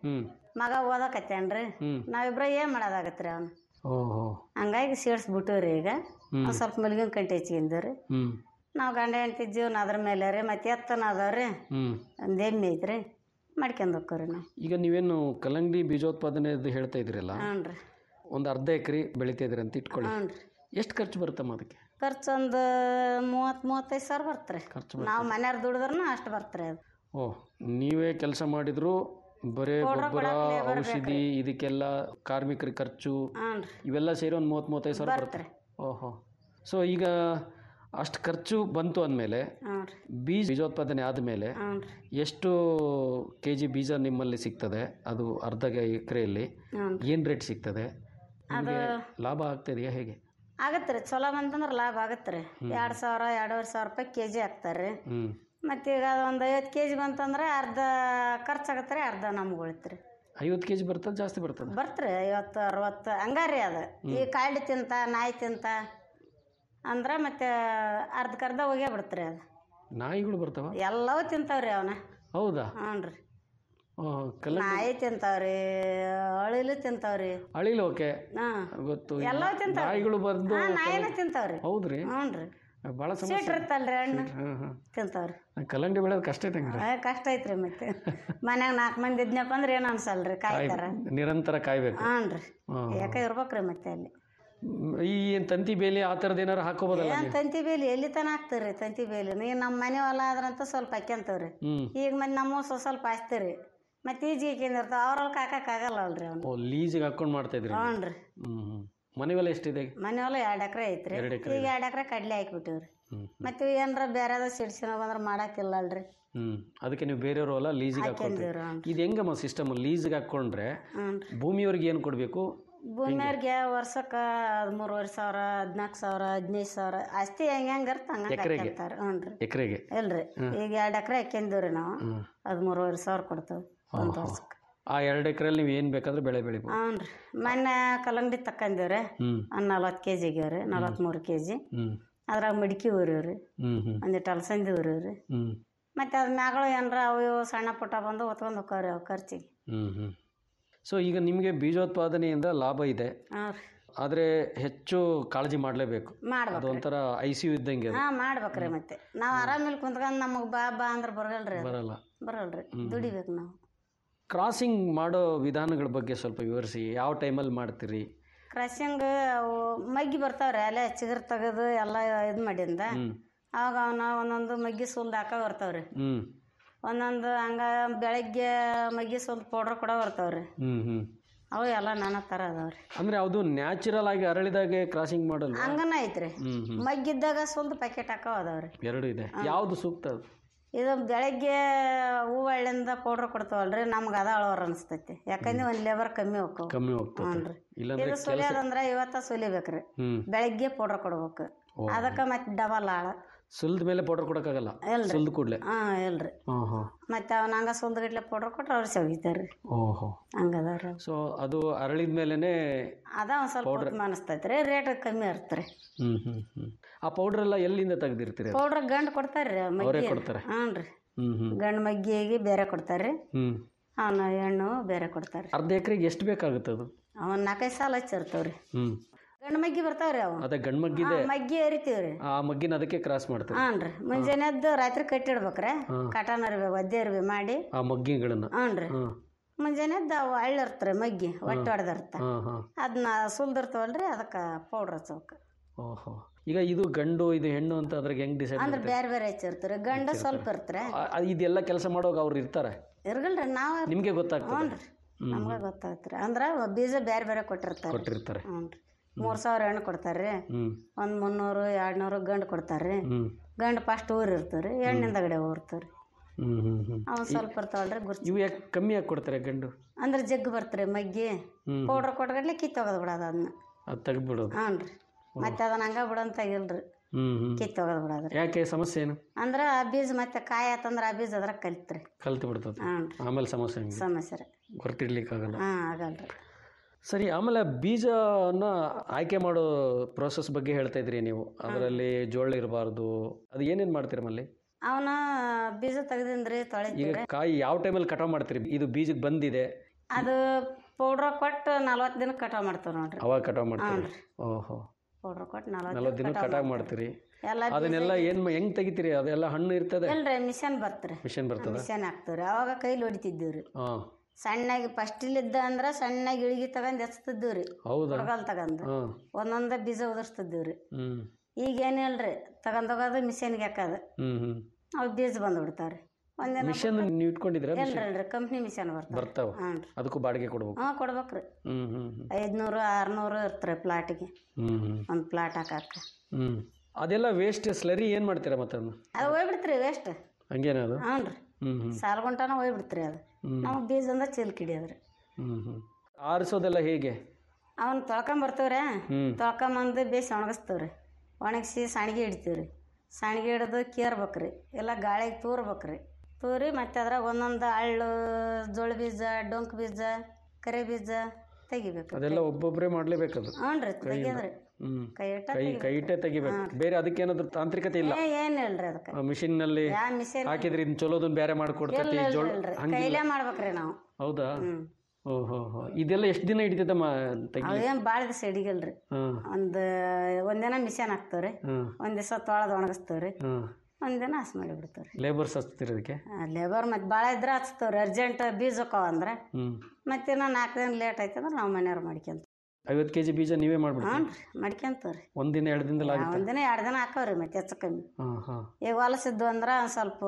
ಮಗ ಓದಕತ್ತೇನ್ರಿ ಹ್ಮ್. ನಾವಿಬ್ರ ಏನು ಮಾಡೋದಾಗತ್ತೆ ರೀ ಅವ್ನು ಓಹೋ ಹಂಗಾಗಿ ಸೀಡ್ಸ್ಬಿಟ್ಟಿವ್ರಿ ಈಗ ಹ್ಮ್. ಒಂದ್ ಸ್ವಲ್ಪ ಮಲ್ಗಿನ ಕಂಟಿ ಹಚ್ಕೊಂಡಿವ್ರಿ ಹ್ಞೂ ನಾವು ಗಂಡ ಹೆಂಡತಿ ಜೀವನ ಅದ್ರ ಮೇಲೆ ರೀ ಮತ್ತೆ ಎತ್ತನ ಅದಾವ್ರಿ ಹ್ಞೂ ಒಂದು ಎಮ್ಮೆ ಐತ್ರಿ ಮಾಡ್ಕೊಂಡು ಹೋಗ್ರಿ ನಾವು ಈಗ ನೀವೇನು ಕಲ್ಲಂಗಡಿ ಬೀಜೋತ್ಪಾದನೆ ಹೇಳ್ತಾ ಇದ್ದೀರಲ್ಲ ಹ್ಞೂ ರೀ ಒಂದು ಅರ್ಧ ಎಕರೆ ಬೆಳಿತಾ ಇದ್ರಿ ಅಂತ ಇಟ್ಕೊಳ್ಳಿ ಹ್ಞೂ ರೀ ಎಷ್ಟು ಖರ್ಚು ಬರುತ್ತಮ್ಮ ಅದಕ್ಕೆ ಖರ್ಚು ಒಂದು ಮೂವತ್ತು ಮೂವತ್ತೈದು ಸಾವಿರ ಬರ್ತ್ರಿ ಖರ್ಚು ನಾವು ಮನೆಯವ್ರು ದುಡಿದ್ರೂ ಅಷ್ಟು ಬರ್ತ್ರಿ ಅದು ಓ ನೀವೇ ಕೆಲಸ ಮಾಡಿದ್ರು ಬರೇ ಪೌಡ್ರ್ ಗೊಬ್ಬರ ಕೊಡಕ್ಕೆ labor ಔಷಧಿ ಇದಕ್ಕೆಲ್ಲ ಕಾರ್ಮಿಕರ ಖರ್ಚು ಹ್ಞೂ ರೀ ಇವೆಲ್ಲ ಸೇರಿ ಒಂದು ಮೂವತ್ತು ಮೂವತ್ತೈದು ಸಾವಿರ ಬರುತ್ತೆ ಬರ್ತ್ರಿ ಓಹೋ ಸೊ ಈಗ ಅಷ್ಟು ಖರ್ಚು ಬಂತು ಅಂದಮೇಲೆ ಹ್ಞೂ ರೀ ಬೀಜ ಬೀಜೋತ್ಪಾದನೆ ಆದಮೇಲೆ ಹ್ಞೂ ರೀ ಎಷ್ಟು ಕೆ ಜಿ ಬೀಜ ನಿಮ್ಮಲ್ಲಿ ಸಿಗ್ತದೆ ಅದು ಅರ್ಧ ಎಕರೆಯಲ್ಲಿ ಹ್ಞೂ ಏನು ರೇಟ್ ಸಿಗ್ತದೆ ನಿಮಗೆ ಲಾಭ ಆಗ್ತಿದೆಯಾ ಹೇಗೆ ಆಗತ್ತೆ ರೀ ಚಲೋ ಬಂತಂದ್ರೆ ಲಾಭ ಆಗತ್ತೆ ರೀ ಎರಡು ಸಾವಿರ ಎರಡೂವರೆ ಸಾವಿರ ರೂಪಾಯಿ ಕೆ ಜಿ ಹಾಕ್ತಾರೆ ರೀ ಹ್ಞೂ ಮತ್ತು ಈಗ ಒಂದು ಐವತ್ತು ಕೆ ಜಿ ಬಂತಂದ್ರೆ ಅರ್ಧ ಖರ್ಚಾಗತ್ತೆ ರೀ ಅರ್ಧ ನಮ್ಗೆ ಉಳಿತು ರೀ ಐವತ್ತು ಕೆ ಜಿ ಬರ್ತದೆ ಜಾಸ್ತಿ ಬರ್ತದೆ ಬರ್ತ್ರಿ ಐವತ್ತು ಅರವತ್ತು ಹಂಗಾರಿ ಅದು ಈ ಕಾಳಿ ತಿಂತ ನಾಯಿ ತಿಂತ ಅಂದ್ರೆ ಮತ್ತೆ ಅರ್ಧಕ್ಕರ್ಧ ಹೋಗೇ ಬಿಡ್ತ್ರಿ ಅದು ನಾಯಿಗಳು ಬರ್ತಾವ ಎಲ್ಲವೂ ತಿಂತಾವ್ರಿ ಅವನ ಹೌದಾ ಹ್ಞೂ ರೀ ಓಹ್ ಕಲ್ಲ ನಾಯಿ ತಿಂತಾವ್ರಿ ಅಳಿಲು ತಿಂತಾವ್ರಿ ಅಳಿಲು ಓಕೆ ಹಾಂ ಗೊತ್ತು ಎಲ್ಲವೂ ತಿಂತಾವ್ರಿ ನಾಯಿಗಳು ಬಂದು ಹಾಂ ನಾಯಿನೂ ತಿಂತಾವ್ರಿ ಹೌದ್ರಿ ಹ್ಞೂ ರೀ ಭಾಳ ಸೀಟ್ ಸಮಸ್ಯೆ ಇರ್ತಲ್ರಿ ಹಣ್ಣು ಹಾಂ ಹಾಂ ತಿಂತಾವ್ರಿ ಕಲ್ಲಂಗಡಿ ಬೆಳೆಯೋದು ಕಷ್ಟ ಐತೆ ಹಂಗಾರೆ ಏ, ಕಷ್ಟ ಐತ್ರಿ ಮತ್ತೆ ಮನ್ಯಾಗ ನಾಲ್ಕು ಮಂದಿ ಇದ್ನಪ್ಪ ಅಂದ್ರೆ ಏನು ಅನ್ಸಲ್ರಿ ಕಾಯ್ತಾರ ನಿರಂತರ ಕಾಯ್ಬೇಕು ಹ್ಞೂ ರೀ ಹಾಂ ಯಾಕೆ ಇರ್ಬೇಕ್ರಿ ಮತ್ತೆ ಅಲ್ಲಿ ಈ ಏನ್ ತಂತಿ ಬೇಲಿ ಆ ಥರದ್ದು ಏನಾರು ಹಾಕೋಬೋದಲ್ಲ ಏನ್ ತಂತಿ ಬೇಲಿ ಎಲ್ಲಿ ತನ ಹಾಕ್ತೀರಿ ತಂತಿ ಬೇಲಿ ನೀವು ನಮ್ಮ ಮನೆ ಹೊಲ ಆದ್ರಂತ ಸ್ವಲ್ಪ ಹಾಕ್ಯಂತವ್ರಿ ಹ್ಮ್ ಈಗ ಮತ್ತೆ ನಮ್ಮ ಸ್ವ- ಸ್ವಲ್ಪ ಹಾಕ್ತೀರಿ ಮತ್ತೆ ಈಜಿ ಹಾಕಿಂದಿರ್ತಾವ ಅವ್ರಲ್ಲಿ ಹಾಕಕ್ಕಾಗಲ್ಲ ಅಲ್ರಿ ಅವ್ನು ಓ ಲೀಸಿಗೆ ಹಾಕೊಂಡು ಮಾಡ್ತಾ ಇದ್ರಿ ಹ್ಞೂ ರೀ ಹ್ಮ್ ಹ್ಮ್ ಮನೆ ಬೆಲೆ ಎಷ್ಟಿದೆ ಮನೆ ಹೊಲ ಎರಡು ಎಕರೆ ಐತ್ರಿ ಎರಡ್ ಎಕ್ರೆ ಈಗ ಎರಡು ಎಕರೆ ಕಡ್ಲೆ ಹಾಕ್ಬಿಟ್ಟಿವ್ರಿ ಹ್ಮ್ ಮತ್ತೆ ಏನಾರ ಬೇರೆದ ಸಿಡ್ಸಿನ ಬಂದ್ರೆ ಮಾಡಕ್ಕಿಲ್ಲ ಅಲ್ರಿ ಹ್ಮ್ ಅದಕ್ಕೆ ನೀವು ಬೇರೆಯವ್ರ ಹೊಲ ಲೀಸಿಗೆ ಹಾಕೊಂತೀರಿ ಹಾಕ್ಯಂದಿವ್ರಿ ಹ್ಞೂ ಇದು ಹೆಂಗಮ್ಮ ಸಿಸ್ಟಮ್ ಲೀಸಿಗೆ ಹಾಕೊಂಡ್ರೆ ಹ್ಞೂ ರೀ ಭೂಮಿಯವ್ರಿಗೆ ಏನು ಕೊಡಬೇಕು ಭೂಮಿಯವ್ರಿಗೆ ವರ್ಷಕ್ಕೆ ಹದಿಮೂರುವರೆ ಸಾವಿರ ಹದಿನಾಲ್ಕು ಸಾವಿರ ಹದಿನೈದು ಸಾವಿರ ಆಸ್ತಿ ಹೆಂಗೆ ಹೆಂಗೆ ಇರ್ತ ಹಂಗೆ ಎಕ್ರೆಗೆ? ಹಾಕ್ಯಂತಾರೆ ಹ್ಞೂ ರೀ ಎಕರೆಗೆ ಇಲ್ರಿ ಈಗ ಎರಡು ಎಕರೆ ಹಾಕ್ಯಂದಿವ್ರಿ ನಾವು ಹ್ಮ್ ಹದಿಮೂರುವರೆ ಸಾವಿರ ಕೊಡ್ತೇವೆ ಒಂದು ವರ್ಷಕ್ಕೆ ಆ ಎರಡು ಎಕರೆಯಲ್ಲಿ ನೀವು ಏನು ಬೇಕಾದ್ರೆ ಬೆಳೆ ಬೆಳಿಬೋದು ಹ್ಞೂ ರೀ ಮೊನ್ನೆ ಕಲ್ಲಂಗಡಿ ತಕ್ಕಂದೀವ್ರಿ ಹ್ಮ್ ಒಂದು ನಲ್ವತ್ತು ಕೆ ಜಿಗೆ ರೀ ನಲ್ವತ್ತ್ಮೂರು ಕೆ ಜಿ ಹ್ಮ್ ಅದ್ರಾಗ ಮಡಿಕೆ ಊರಿವ್ರಿ ಹ್ಮ್ ಹ್ಮ್ ಒಂದಿಟ್ಟು ಅಲಸಂದಿ ಊರಿವ್ರಿ ಹ್ಮ್ ಮತ್ತು ಅದ್ರ ಮ್ಯಾಗಳು ಏನಾರ ಅವು ಇವು ಸಣ್ಣ ಪುಟ್ಟ ಬಂದು ಹೊತ್ಕೊಂಡು ಹೋಗ್ತಾವ್ರಿ ಅವು ಖರ್ಚಿಗೆ ಹ್ಮ್ ಹ್ಮ್ ಸೊ ಈಗ ನಿಮಗೆ ಬೀಜೋತ್ಪಾದನೆಯಿಂದ ಲಾಭ ಇದೆ ಹಾಂ ರೀ ಆದರೆ ಹೆಚ್ಚು ಕಾಳಜಿ ಮಾಡಲೇಬೇಕು ಅದು ಮಾಡ್ಬೇಕು ಒಂಥರ ಐ ಸಿ ಯು ಇದ್ದಂಗೆ ಅದು ಹಾಂ ಮಾಡ್ಬೇಕ್ರಿ ಮತ್ತೆ ನಾವು ಆರಾಮಿಲ್ ಕುಂತ್ಕೊಂಡು ನಮಗೆ ಬಾ ಬಾ ಅಂದ್ರೆ ಬರಲ್ರಿ ಅದು ಬರಲ್ಲ ಬರಲ್ರಿ ದುಡಿಬೇಕು ನಾವು ಕ್ರಾಸಿಂಗ್ ಮಾಡೋ ವಿಧಾನಗಳ ಬಗ್ಗೆ ಸ್ವಲ್ಪ ವಿವರಿಸಿ ಯಾವ ಟೈಮಲ್ಲಿ ಮಾಡ್ತೀರಿ ಕ್ರಶಿಂಗ್ ಅವು ಮಗ್ಗಿ ಬರ್ತಾವ್ರಿ ಅಲ್ಲೇ ಚಿಗುರು ತೆಗೆದು ಎಲ್ಲ ಇದು ಮಾಡಿಂದ ಹ್ಮ್ ಅವಾಗ ಅವನ್ನ ಒಂದೊಂದು ಮಗ್ಗಿ ಸುಲ್ದು ಹಾಕ ಬರ್ತಾವ್ರಿ ಹ್ಮ್ ಒಂದೊಂದು ಹಂಗ ಬೆಳಗ್ಗೆ ಮಗ್ಗಿ ಸುಲ್ದು ಪೌಡ್ರ್ ಕೂಡ ಬರ್ತಾವ್ರಿ ಹ್ಮ್ ಹ್ಮ್ ಅವು ಎಲ್ಲ ನಾನಾ ಥರ ಅದಾವ್ರಿ ಅಂದ್ರೆ ಅದು ನ್ಯಾಚುರಲ್ ಆಗಿ ಅರಳಿದಾಗೆ ಕ್ರಾಸಿಂಗ್ ಮಾಡಲ್ಲ ಹಂಗನ ಐತ್ರಿ ಹ್ಮ್ ಹ್ಮ್ ಮಗ್ಗಿದ್ದಾಗ ಸುಲ್ದು ಪ್ಯಾಕೆಟ್ ಹಾಕೋ ಅದಾವ್ರಿ ಎರಡು ಇದೆ ಯಾವುದು ಸೂಕ್ತ ಅದು ಇದು ಬೆಳಗ್ಗೆ ಹೂವಳ್ಳಿಂದ ಪೌಡ್ರ್ ಕೊಡ್ತಾವಲ್ರಿ ನಮ್ಗೆ ಅದ ಅಳವರ್ ಅನಿಸ್ತೈತಿ ಯಾಕಂದ್ರೆ ಒಂದು ಲೇಬರ್ ಕಮ್ಮಿ ಹೋಗ್ತಾವ ಕಮ್ಮಿ ಹೋಗ್ತದೆ ಹ್ಞೂ ರೀ ಇಲ್ಲಾಂದ್ರೆ ಇದು ಸುಲಿಯೋದಂದ್ರೆ ಇವತ್ತ ಸುಲಿಬೇಕ್ರಿ ಹ್ಮ್ ಬೆಳಗ್ಗೆ ಪೌಡ್ರ್ ಕೊಡ್ಬೇಕು ಅದಕ್ಕೆ ಮತ್ತೆ ಡಬಲ್ ಆಳ ಸುಲ್ದ ಮೇಲೆ ಪೌಡರ್ ಕೊಡೋಕ್ಕಾಗಲ್ಲ ಇಲ್ರಿ. ಸುಲ್ದ ಕೂಡಲೇ ಹಾಂ ಇಲ್ರಿ ಹಾಂ ಹಾಂ ಮತ್ತೆ ಅವ್ನ ಹಂಗ ಸುಲ್ದಗಟ್ಲೆ ಪೌಡ್ರ್ ಕೊಟ್ರೆ ಅವ್ರು ಸವಿತಾರ್ರಿ ಓಹೋ ಹಂಗದಾವ್ರಿ ಅವು. ಸೊ ಅದು ಅರಳಿದ ಮೇಲೇ ಅದ ಒಂದು ಸ್ವಲ್ಪ ಉತ್ತಮ ಅನಿಸ್ತೈತ್ರಿ ರೇಟ್ ಕಮ್ಮಿ ಇರ್ತ್ರಿ ಹ್ಮ್ ಹ್ಮ್ ಹ್ಮ್ ಆ ಪೌಡರ್ ಎಲ್ಲ ಎಲ್ಲಿಂದ ತೆಗ್ದಿರ್ತೀರಿ ಅದು? ಪೌಡ್ರ್ ಗಂಡು ಕೊಡ್ತಾರ್ರಿ ಮಗ್ಗಿ ಕೊಡ್ತಾರೆ? ಹ್ಞೂ ರೀ ಹ್ಮ್ ಹ್ಮ್ ಗಂಡು ಮಗ್ಗಿಗೆ ಬೇರೆ ಕೊಡ್ತಾರ್ರಿ ಹ್ಮ್ ಅವನ ಹೆಣ್ಣು ಬೇರೆ ಕೊಡ್ತಾರೆ ಅರ್ಧ ಎಕರೆಗೆ ಎಷ್ಟು ಬೇಕಾಗುತ್ತೆ ಅದು ಅವನ್ ನಾಲ್ಕೈದು ಸಾಲ ಹಚ್ಚಿರ್ತಾವ್ರಿ ಹ್ಮ್ ಗಂಡು ಮಗ್ಗಿ ಬರ್ತಾವ್ರಿ ಅವು ಅದೇ ಗಂಡು ಮಗ್ಗಿದೆ ಆ, ಮಗ್ಗಿ ಎರಿತೀವ್ರಿ ಆ ಮಗ್ಗಿನ ಅದಕ್ಕೆ ಕ್ರಾಸ್ ಮಾಡ್ತಾರೆ ಹಾಂ ರೀ ಮುಂಜಾನೆ ಎದ್ದು ರಾತ್ರಿ ಕಟ್ಟಿಡ್ಬೇಕ್ರಿ ಕಟಾನ ಇರ್ಬೇಕು ಒದ್ದೆ ಇರ್ಬೇಕು ಮಾಡಿ ಆ ಮಗ್ಗಿಗಳನ್ನ ಹ್ಞೂ ರೀ ಹಾಂ ಮುಂಜಾನೆ ಎದ್ದು ಅವು ಹಳ್ಳಿರ್ತ್ರಿ ಮಗ್ಗಿ ಹೊಟ್ಟೆ ಹೊಡೆದಿರ್ತ ಹಾಂ ಹಾಂ ಅದನ್ನ ಸುಲ್ದಿರ್ತಾವಲ್ರಿ ಅದಕ್ಕೆ ಪೌಡ್ರ್ ಹಚ್ಬೇಕು ಓಹೋ ಈಗ ಇದು ಗಂಡು ಇದು ಹೆಣ್ಣು ಅಂತ ಅದ್ರಾಗ ಹೆಂಗ್ ಡಿಸೈಡ್ ಅಂದ್ರೆ ಬೇರೆ ಬೇರೆ ಹಚ್ಚಿರ್ತೀರಿ ಗಂಡ ಸ್ವಲ್ಪ ಇರ್ತಾರೆ ಇದೆಲ್ಲ ಕೆಲಸ ಮಾಡೋವಾಗ ಅವ್ರು ಇರ್ತಾರೆ ಇರ್ಗಲ್ರಿ ನಾವು ನಿಮಗೆ ಗೊತ್ತಾಗ್ತದೆ ಹ್ಞೂ ರೀ ನಮ್ಗೆ ಗೊತ್ತಾಗತ್ರಿ ಅಂದ್ರೆ ಬೀಜ ಬೇರೆ ಬೇರೆ ಕೊಟ್ಟಿರ್ತಾರೆ ಕೊಟ್ಟಿರ್ತಾರೆ ಹ್ಞೂ ರೀ ಮೂರು ಸಾವಿರ ಹೆಣ್ಣು ಕೊಡ್ತಾರೆ ರೀ ಹ್ಮ್ ಒಂದು ಮುನ್ನೂರು ಎರಡು ನೂರು ಗಂಡು ಕೊಡ್ತಾರೆ ರೀ ಹ್ಮ್ ಗಂಡು ಫಸ್ಟ್ ಊರು ಇರ್ತಾರೆ ರೀ ಹೆಣ್ಣಿಂದ ಗಡೆ ಊರ್ತಾರೆ ಹ್ಮ್ ಹ್ಮ್ ಹ್ಮ್ ಅವ್ನು ಸ್ವಲ್ಪ ಇರ್ತಾವಲ್ರಿ ಗುರ್ಚಿ ಇವು ಯಾಕೆ ಕಮ್ಮಿ ಯಾಕೆ ಕೊಡ್ತಾರೆ ಗಂಡು ಅಂದ್ರೆ ಜಗ್ಗು ಬರ್ತಾರೆ ಮಗ್ಗಿ ಹ್ಮ್. ಪೌಡ್ರ್ ಕೊಟ್ಗಡ್ಲೆ ಕಿತ್ತೋಗೋದು ಬಿಡೋದು ಅದನ್ನ ಅದು ತೆಗೆದ್ಬಿಡೋದು ಹ್ಞೂ ರೀ ಮತ್ತೆ ಅದನ್ನ ಹಂಗ ಬಿಡಂತ ಇಲ್ರಿ ಹ್ಮ್ ಹ್ಮ್ ಕಿತ್ತೋಗೋದು ಬಿಡೋದ್ರಿ ಯಾಕೆ ಸಮಸ್ಯೆ ಏನು ಅಂದ್ರೆ ಆ ಬೀಜ ಮತ್ತೆ ಕಾಯಿ ಆತಂದ್ರೆ ಆ ಬೀಜ ಅದ್ರಾಗ ಕಲಿತ್ರಿ ಕಲ್ತು ಬಿಡ್ತದೆ ಹ್ಞೂ ರೀ ಆಮೇಲೆ ಸಮಸ್ಯೆ ಹಂಗೆ ಸಮಸ್ಯೆ ರೀ ಹೊರಟಿಡ್ಲಿಕ್ಕಾಗಲ್ಲ ಹಾಂ ಆಗಲ್ರಿ ಸರಿ ಆಮೇಲೆ ಬೀಜನ ಆಯ್ಕೆ ಮಾಡೋ ಪ್ರೋಸೆಸ್ ಬಗ್ಗೆ ಹೇಳ್ತಾ ಇದ್ರಿ ನೀವು ಅದರಲ್ಲಿ ಜೋಳ ಇರಬಾರ್ದು ಅದು ಏನೇನು ಮಾಡ್ತೀರಿ ಮಲ್ಲಿ ಅವನ ಬೀಜ ತೆಗ್ದಿಂದ್ರಿ ಈಗ ತೊಳಿತೀವ್ರಿ ಕಾಯಿ ಯಾವ ಟೈಮಲ್ಲಿ ಕಟಾವ್ ಮಾಡ್ತೀರಿ ಇದು ಬೀಜಕ್ಕೆ ಬಂದಿದೆ ಅದು ಪೌಡ್ರ್ ಕೊಟ್ಟು ನಲ್ವತ್ತು ದಿನಕ್ಕೆ ಕಟಾವು ಮಾಡ್ತೀವಿ ನೋಡ್ರಿ ಅವಾಗ ಕಟಾವು ಮಾಡ್ತೀರಿ ಹ್ಞೂ ರೀ. ಓಹೋ ಪೌಡ್ರ್ ಕೊಟ್ಟು ನಲ್ವತ್ತು ನಲ್ವತ್ತು ದಿನ ಕಟಾವು ಮಾಡ್ತೀರಿ ಎಲ್ಲ ಅದನ್ನೆಲ್ಲ ಏನು ಹೆಂಗ್ ತೆಗಿತೀರಿ ಅದೆಲ್ಲ ಹಣ್ಣು ಇರ್ತದೆ ಇಲ್ರಿ ಮಿಷನ್ ಬರ್ತ್ರಿ ಮಿಷನ್ ಬರ್ತದ ಮಿಷನ್ ಹಾಕ್ತೀವ್ರಿ ಅವಾಗ ಕೈಲಿ ಹೊಡಿತಿದ್ದೀವಿ ರೀ ಹಾಂ ಸಣ್ಣಗೆ ಫಸ್ಟಿಲಿದ್ದ ಅಂದ್ರೆ ಸಣ್ಣಗೆ ಇಳಿಗೆ ತಗೊಂಡು ಎಚ್ತಿದ್ದೀವಿ ರೀ ಹೌದಾ ಹುಡುಗಲ್ ತಗೊಂಡು ಹಾಂ ಒಂದೊಂದ ಬೀಜ ಉದುರಿಸ್ತಿದ್ದೀವಿ ರೀ ಹ್ಞೂ ಈಗ ಏನಿಲ್ರಿ ತಗೊಂಡೋಗೋದು ಮಿಷನ್ಗೆ ಹಾಕೋದು ಹ್ಞೂ ಹ್ಞೂ ಅವು ಬೀಜ ಬಂದು ಬಿಡ್ತಾವ್ರಿ ಒಂದಿನ ಮಿಷನ್ ನೀವು ಇಟ್ಕೊಂಡಿದ್ದೀರಾ ಇಲ್ರಿ ಇಲ್ರಿ ಕಂಪ್ನಿ ಮಿಷನ್ ಬರ್ತಾವ ಬರ್ತಾವ ಹ್ಞೂ ರೀ ಅದಕ್ಕೂ ಬಾಡಿಗೆ ಕೊಡ್ಬೇಕು ಹಾಂ ಕೊಡ್ಬೇಕ್ರಿ ಹ್ಞೂ ಹ್ಞೂ ಹ್ಞೂ ಐದುನೂರು ಆರುನೂರು ಇರ್ತಾರೆ ಪ್ಲಾಟಿಗೆ ಹ್ಞೂ ಹ್ಞೂ ಒಂದು ಪ್ಲಾಟ್ ಹಾಕಕ್ಕೆ ಹ್ಞೂ ಅದೆಲ್ಲ ವೇಸ್ಟ್ ಸ್ಲರಿ ಏನು ಮಾಡ್ತೀರಾ ಮತ್ತೆ ಅದನ್ನ ಅದು ಹೋಗ್ಬಿಡ್ತ್ರಿ ವೇಸ್ಟ್ ಹಂಗೇನ ಅದು ಹ್ಞೂ ರೀ ಹ್ಞೂ ಹ್ಞೂ ಸಾಲ್ಗುಂಟನ ಹೋಗ್ಬಿಡ್ತ್ರಿ ಅದು ಹ್ಮ್. ನಮಗೆ ಬೀಜದಿಂದ ಚಿಲ್ಕ್ ಹಿಡಿಯೋದ್ರಿ ಹ್ಞೂ ಹ್ಞೂ ಆರಿಸೋದೆಲ್ಲ ಹೇಗೆ ಅವನ್ನ ತೊಳ್ಕೊಂಬರ್ತೀವ್ರಿ ಹ್ಞೂ ತೊಳ್ಕೊಂಬಂದು ಬೇಸಿ ಒಣಗಿಸ್ತೀವ್ರಿ ಒಣಗಿಸಿ ಸಾಣಿಗೆ ಹಿಡಿತೀವ್ರಿ ಸಾಣಿಗೆ ಹಿಡಿದು ಕೇರ್ಬೇಕ್ರಿ ಎಲ್ಲ ಗಾಳಿಗೆ ತೂರ್ಬೇಕ್ರಿ ತೂರಿ ಮತ್ತೆ ಅದ್ರಾಗ ಒಂದೊಂದು ಹಳ್ಳು ಜೋಳ ಬೀಜ ಡೊಂಕ್ ಬೀಜ ಕರಿ ಬೀಜ ತೆಗಿಬೇಕು ಅದೆಲ್ಲ ಒಬ್ಬೊಬ್ಬರೇ ಮಾಡಲೇಬೇಕದು ಹ್ಞೂ ರೀ ತೆಗಿಯೋದ್ರಿ ಹ್ಞೂ ಕೈ ಇಟ್ಟ ಕೈ ಕೈ ಇಟ್ಟೇ ತೆಗಿಬೇಕು ಬೇರೆ ಅದಕ್ಕೇನಾದ್ರು ತಾಂತ್ರಿಕತೆ ಇಲ್ಲ ಏ ಏನಿಲ್ರಿ ಅದಕ್ಕೆ ಮಿಷಿನ್ನಲ್ಲಿ ಯಾ ಮಿಷನ್ ಹಾಕಿದ್ರೆ ಇನ್ನು ಚಲೋದನ್ನ ಬೇರೆ ಮಾಡ್ಕೊಡ್ತೈತಿ ಇಲ್ಲ ಜೋಳ ಇಲ್ರಿ ಹಂಗಿಲ್ಲ ಕೈಲೇ ಮಾಡ್ಬೇಕ್ರಿ ನಾವು ಹೌದಾ ಹ್ಞೂ ಓಹೋ ಹೋ ಇದೆಲ್ಲ ಎಷ್ಟು ದಿನ ಹಿಡಿತೈತಮ್ಮ ತೆಗಿ ಅವೇನು ಭಾಳ ದಿವಸ ಹಿಡಿಗಲ್ರಿ ಹಾಂ ಒಂದು ಒಂದಿನ ಮಿಷನ್ ಹಾಕ್ತೇವ್ರಿ ಹಾಂ ಒಂದು ದಿವಸ ತೊಳೆದು ಒಣಗಿಸ್ತೇವ್ರಿ ಹಾಂ ಒಂದಿನ ಹಸ್ ಮಾಡಿ ಬಿಡ್ತೇವ್ರಿ ಲೇಬರ್ಸ್ ಹಚ್ತೀರಿ ಅದಕ್ಕೆ ಲೇಬರ್ ಮತ್ತೆ ಭಾಳ ಇದ್ರೆ ಹಚ್ತೇವ್ರಿ ಅರ್ಜೆಂಟ್ ಬೀಜ ಹೋಕಾವ ಅಂದ್ರೆ ಹ್ಞೂ ಮತ್ತೆ ಇನ್ನೂ ನಾಲ್ಕು ದಿನ ಲೇಟ್ ಆಯ್ತು ಅಂದ್ರೆ ನಾವು ಮನೆಯವ್ರು ಮಾಡ್ಕೊಂತ ಐವತ್ತು ಕೆ ಜಿ ಬೀಜ ನೀವೇ ಮಾಡ್ಬಿಡ್ತೀರಿ ಹ್ಞೂ ರೀ ಮಾಡ್ಕೊಂತೇವ್ರಿ ಒಂದಿನ ಎರಡು ದಿನದಲ್ಲಿ ಆಗುತ್ತೆ ಒಂದಿನ ಎರಡು ದಿನ ಹಾಕವ್ರಿ ಮತ್ತೆ ಹೆಚ್ಚು ಕಮ್ಮಿ ಹಾಂ ಹಾಂ ಈಗ ಹೊಲಸಿದ್ದು ಅಂದ್ರೆ ಒಂದ್ ಸ್ವಲ್ಪ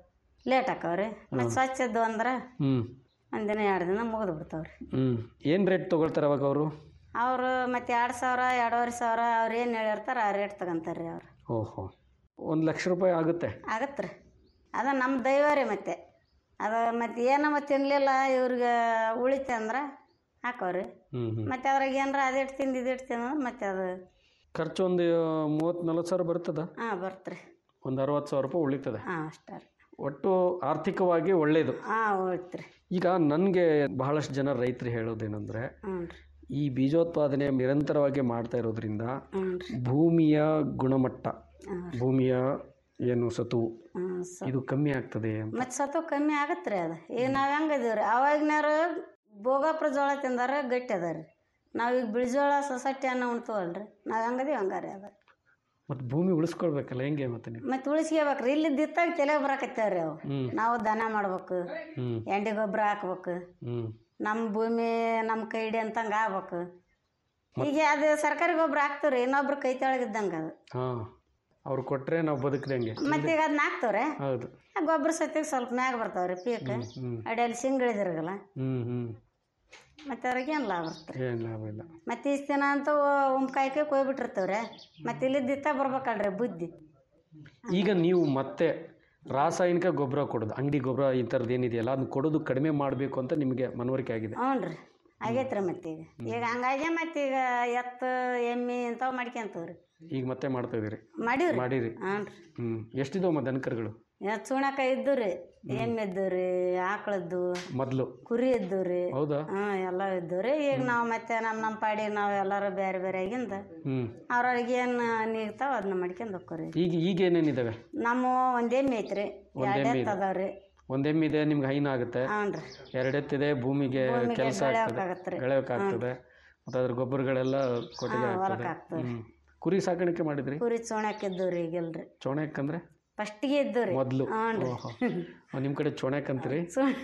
ಲೇಟ್ ಹಾಕವ್ರಿ ಮತ್ತು ಸ್ವಚ್ಛ ಇದ್ದು ಅಂದ್ರೆ ಹ್ಞೂ ಒಂದಿನ ಎರಡು ದಿನ ಮುಗಿದು ಬಿಡ್ತಾವ್ರಿ ಹ್ಞೂ ಏನು ರೇಟ್ ತೊಗೊಳ್ತಾರೆ ಅವಾಗ ಅವರು ಅವರು ಮತ್ತೆ ಎರಡು ಸಾವಿರ ಎರಡೂವರೆ ಸಾವಿರ ಅವ್ರು ಏನು ಹೇಳಿರ್ತಾರೆ ಆ ರೇಟ್ ತಗೊಂತಾರೆ ರೀ ಅವ್ರು ಓಹೋ ಒಂದು ಲಕ್ಷ ರೂಪಾಯಿ ಆಗುತ್ತೆ ಆಗತ್ತೆ ರೀ ಅದು ನಮ್ಮ ದೈವ ರೀ ಮತ್ತೆ ಅದು ಮತ್ತೆ ಏನಮ್ಮ ತಿನ್ನಲಿಲ್ಲ ಇವ್ರಿಗೆ ಉಳಿತೆ ಅಂದ್ರೆ ಹಾಕೋರಿ ಹ್ಞೂ ಹ್ಞೂ ಮತ್ತೆ ಅದ್ರಾಗ ಏನಾರ ಅದಿಟ್ಟು ತಿಂದು ಇದಿಟ್ಟು ತಿಂದ್ರೆ ಮತ್ತೆ ಅದು ಖರ್ಚು ಒಂದು ಮೂವತ್ತು ನಲ್ವತ್ತು ಸಾವಿರ ಬರ್ತದ ಹಾಂ ಬರ್ತ್ರಿ ಒಂದು ಅರವತ್ತು ಸಾವಿರ ರೂಪಾಯಿ ಉಳಿತದೆ ಹಾಂ ಅಷ್ಟೇ ರೀ ಒಟ್ಟು ಆರ್ಥಿಕವಾಗಿ ಒಳ್ಳೆಯದು ಹಾಂ ಉಳಿತ್ರಿ ಈಗ ನನಗೆ ಬಹಳಷ್ಟು ಜನ ರೈತರು ಹೇಳೋದೇನೆಂದರೆ ಹ್ಞೂ ರೀ ಈ ಬೀಜೋತ್ಪಾದನೆ ನಿರಂತರವಾಗಿ ಮಾಡ್ತಾ ಇರೋದ್ರಿಂದ ಹ್ಞೂ ರೀ ಭೂಮಿಯ ಗುಣಮಟ್ಟ ಹಾಂ ಭೂಮಿಯ ಏನು ಸತು ಹ್ಞೂ ಸ ಇದು ಕಮ್ಮಿ ಆಗ್ತದೆ ಅಂತ ಮತ್ತು ಸತು ಕಮ್ಮಿ ಆಗತ್ತೆ ರೀ ಅದು ಈಗ ನಾವು ಹೆಂಗೆ ಇದೀವಿ ರೀ ಅವಾಗಿನಾರು ಭೋಗಾಪುರ ಜೋಳ ತಿಂದಾರ ಗಟ್ಟಿ ಅದ ರೀ ನಾವೀಗ ಬಿಳಿಜೋಳ ಸೊಸೈಟಿ ಅನ್ನೋ ಉಣ್ತೀವಲ್ರಿ ನಾವು ಹೆಂಗದೀವಿ ಹಂಗಾರೆ ಅದ ಮತ್ತು ಭೂಮಿ ಉಳಿಸ್ಕೊಳ್ಬೇಕಲ್ಲ ಹೆಂಗೆ ಮತ್ತೆ ನೀವು ಮತ್ತು ಉಳಿಸ್ಕೋಬೇಕ್ರಿ ಇಲ್ಲಿ ದಿತ್ತಾಗ ತಲೆ ಬರಾಕತ್ತೇವ್ರಿ ಅವು ಹ್ಞೂ ನಾವು ದನ ಮಾಡ್ಬೇಕು ಹ್ಞೂ ಎಂಡಿ ಗೊಬ್ಬರ ಹಾಕ್ಬೇಕು ಹ್ಞೂ ನಮ್ಮ ಭೂಮಿ ನಮ್ಮ ಕೈ ಹಿಡಿ ಅಂತಂಗೆ ಆಗ್ಬೇಕು ಈಗ ಅದು ಸರ್ಕಾರಿ ಗೊಬ್ಬರ ಹಾಕ್ತೀವ್ರಿ ಇನ್ನೊಬ್ರು ಕೈ ತೆಳಗಿದ್ದಂಗೆ ಅದು ಹಾಂ ಅವ್ರು ಕೊಟ್ಟರೆ ನಾವು ಬದುಕ್ದಂಗೆ ಮತ್ತೆ ಈಗ ಅದನ್ನ ಹಾಕ್ತವ್ರೆ ಹೌದು ಆ ಗೊಬ್ಬರ ಸತ್ತಿಗೆ ಸ್ವಲ್ಪ ಮ್ಯಾಗ ಬರ್ತಾವ್ರಿ ಪೀಕ್ ಹ್ಞೂ ಅಡಿಯಲ್ಲಿ ಸಿಂಗಳಿದಿರಗಲ್ಲ ಹ್ಞೂ ಹ್ಞೂ ಮತ್ತೆ ಅವ್ರಿಗೆ ಏನು ಲಾಭ ಇರ್ತದೆ ಏನು ಲಾಭ ಇಲ್ಲ ಮತ್ತೆ ಇಷ್ಟು ದಿನ ಅಂತೂ ಉಮ್ಕಾಯ್ಕೆ ಕೊಯ್ಬಿಟ್ಟಿರ್ತೇವ್ರೆ ಮತ್ತೆ ಇಲ್ಲಿದ್ದಿತ್ತ ಬರ್ಬೇಕಲ್ರಿ ಬುದ್ಧಿ ಈಗ ನೀವು ಮತ್ತೆ ರಾಸಾಯನಿಕ ಗೊಬ್ಬರ ಕೊಡೋದು ಅಂಗಡಿ ಗೊಬ್ಬರ ಈ ಥರದ್ದು ಏನಿದೆಯಲ್ಲ ಅದನ್ನ ಕೊಡೋದು ಕಡಿಮೆ ಮಾಡಬೇಕು ಅಂತ ನಿಮಗೆ ಮನವರಿಕೆ ಆಗಿದೆ ಹ್ಞೂ ರೀ ಆಗೈತ್ರಿ ಮತ್ತೆ ಈಗ ಈಗ ಹಂಗಾಗಿ ಮತ್ತೆ ಈಗ ಎತ್ತು ಎಮ್ಮೆ ಇಂಥವು ಮಾಡ್ಕೊಂತವ್ರಿ ಈಗ ಮತ್ತೆ ಮಾಡ್ತಾ ಇದೀರಿ ಮಾಡೀವ್ರಿ ಮಾಡಿರಿ ಹ್ಞೂ ರೀ ಹ್ಞೂ ಎಷ್ಟಿದಾವಮ್ಮ ದನಕರುಗಳು ಚೂಣಕ ಇದ್ದು ರೀ ಎಮ್ಮೆ ಇದ್ದು ರೀ ಆಕಳದ್ದು ಮೊದಲು ಕುರಿ ಇದ್ದು ರೀ ಹೌದಾ ಹ್ಞೂ ಎಲ್ಲ ಇದ್ದು ರೀ ಈಗ ನಾವು ಮತ್ತೆ ನಮ್ಮ ನಮ್ಮ ಪಾಡಿ ನಾವು ಎಲ್ಲರೂ ಬೇರೆ ಬೇರೆ ಆಗಿಂದ ಹ್ಞೂ ಅವ್ರವ್ರಿಗೆ ಏನು ನೀಗ್ತಾವ ಅದನ್ನ ಮಾಡ್ಕೊಂಡು ಹೋಗ್ರಿ ಈಗ ಈಗ ಏನೇನಿದ್ದಾವೆ ನಮ್ಮ ಒಂದು ಎಮ್ಮೆ ಐತ್ರಿ ಎರಡು ಎತ್ತು ಅದಾವ್ರಿ ಒಂದು ಎಮ್ಮಿದೆ ನಿಮ್ಗೆ ಹೈನ ಆಗುತ್ತೆ ಹ್ಞೂ ರೀ ಎರಡೆತ್ತಿದೆ ಭೂಮಿಗೆ ಕೆಲಸ ಆಗ್ತದೆ ಆಗತ್ತೆ ಬೆಳೆಯೋಕ್ಕಾಗ್ತದೆ ಮತ್ತು ಅದ್ರ ಗೊಬ್ಬರಗಳೆಲ್ಲ ಕೊಟ್ಟಿಗೆ ಆಗ್ತದೆ ಹೊಲಕ್ಕೆ ಹಾಕ್ತವ್ರಿ ಹ್ಞೂ ಕುರಿ ಸಾಕಾಣಿಕೆ ಮಾಡಿದ್ರಿ ಕುರಿ ಚೋಣಕ್ ಇದ್ದು ರೀ ಈಗಿಲ್ರಿ ಚೋಣೆಕ್ ಅಂದ್ರೆ ಫಸ್ಟಿಗೆ ಇದ್ದು ರೀ ಮೊದಲು ಹ್ಞೂ ರೀ ಓಹೋ ನಿಮ್ಮ ಕಡೆ ಚೋಣೆಕ್ ಅಂತೀರಿ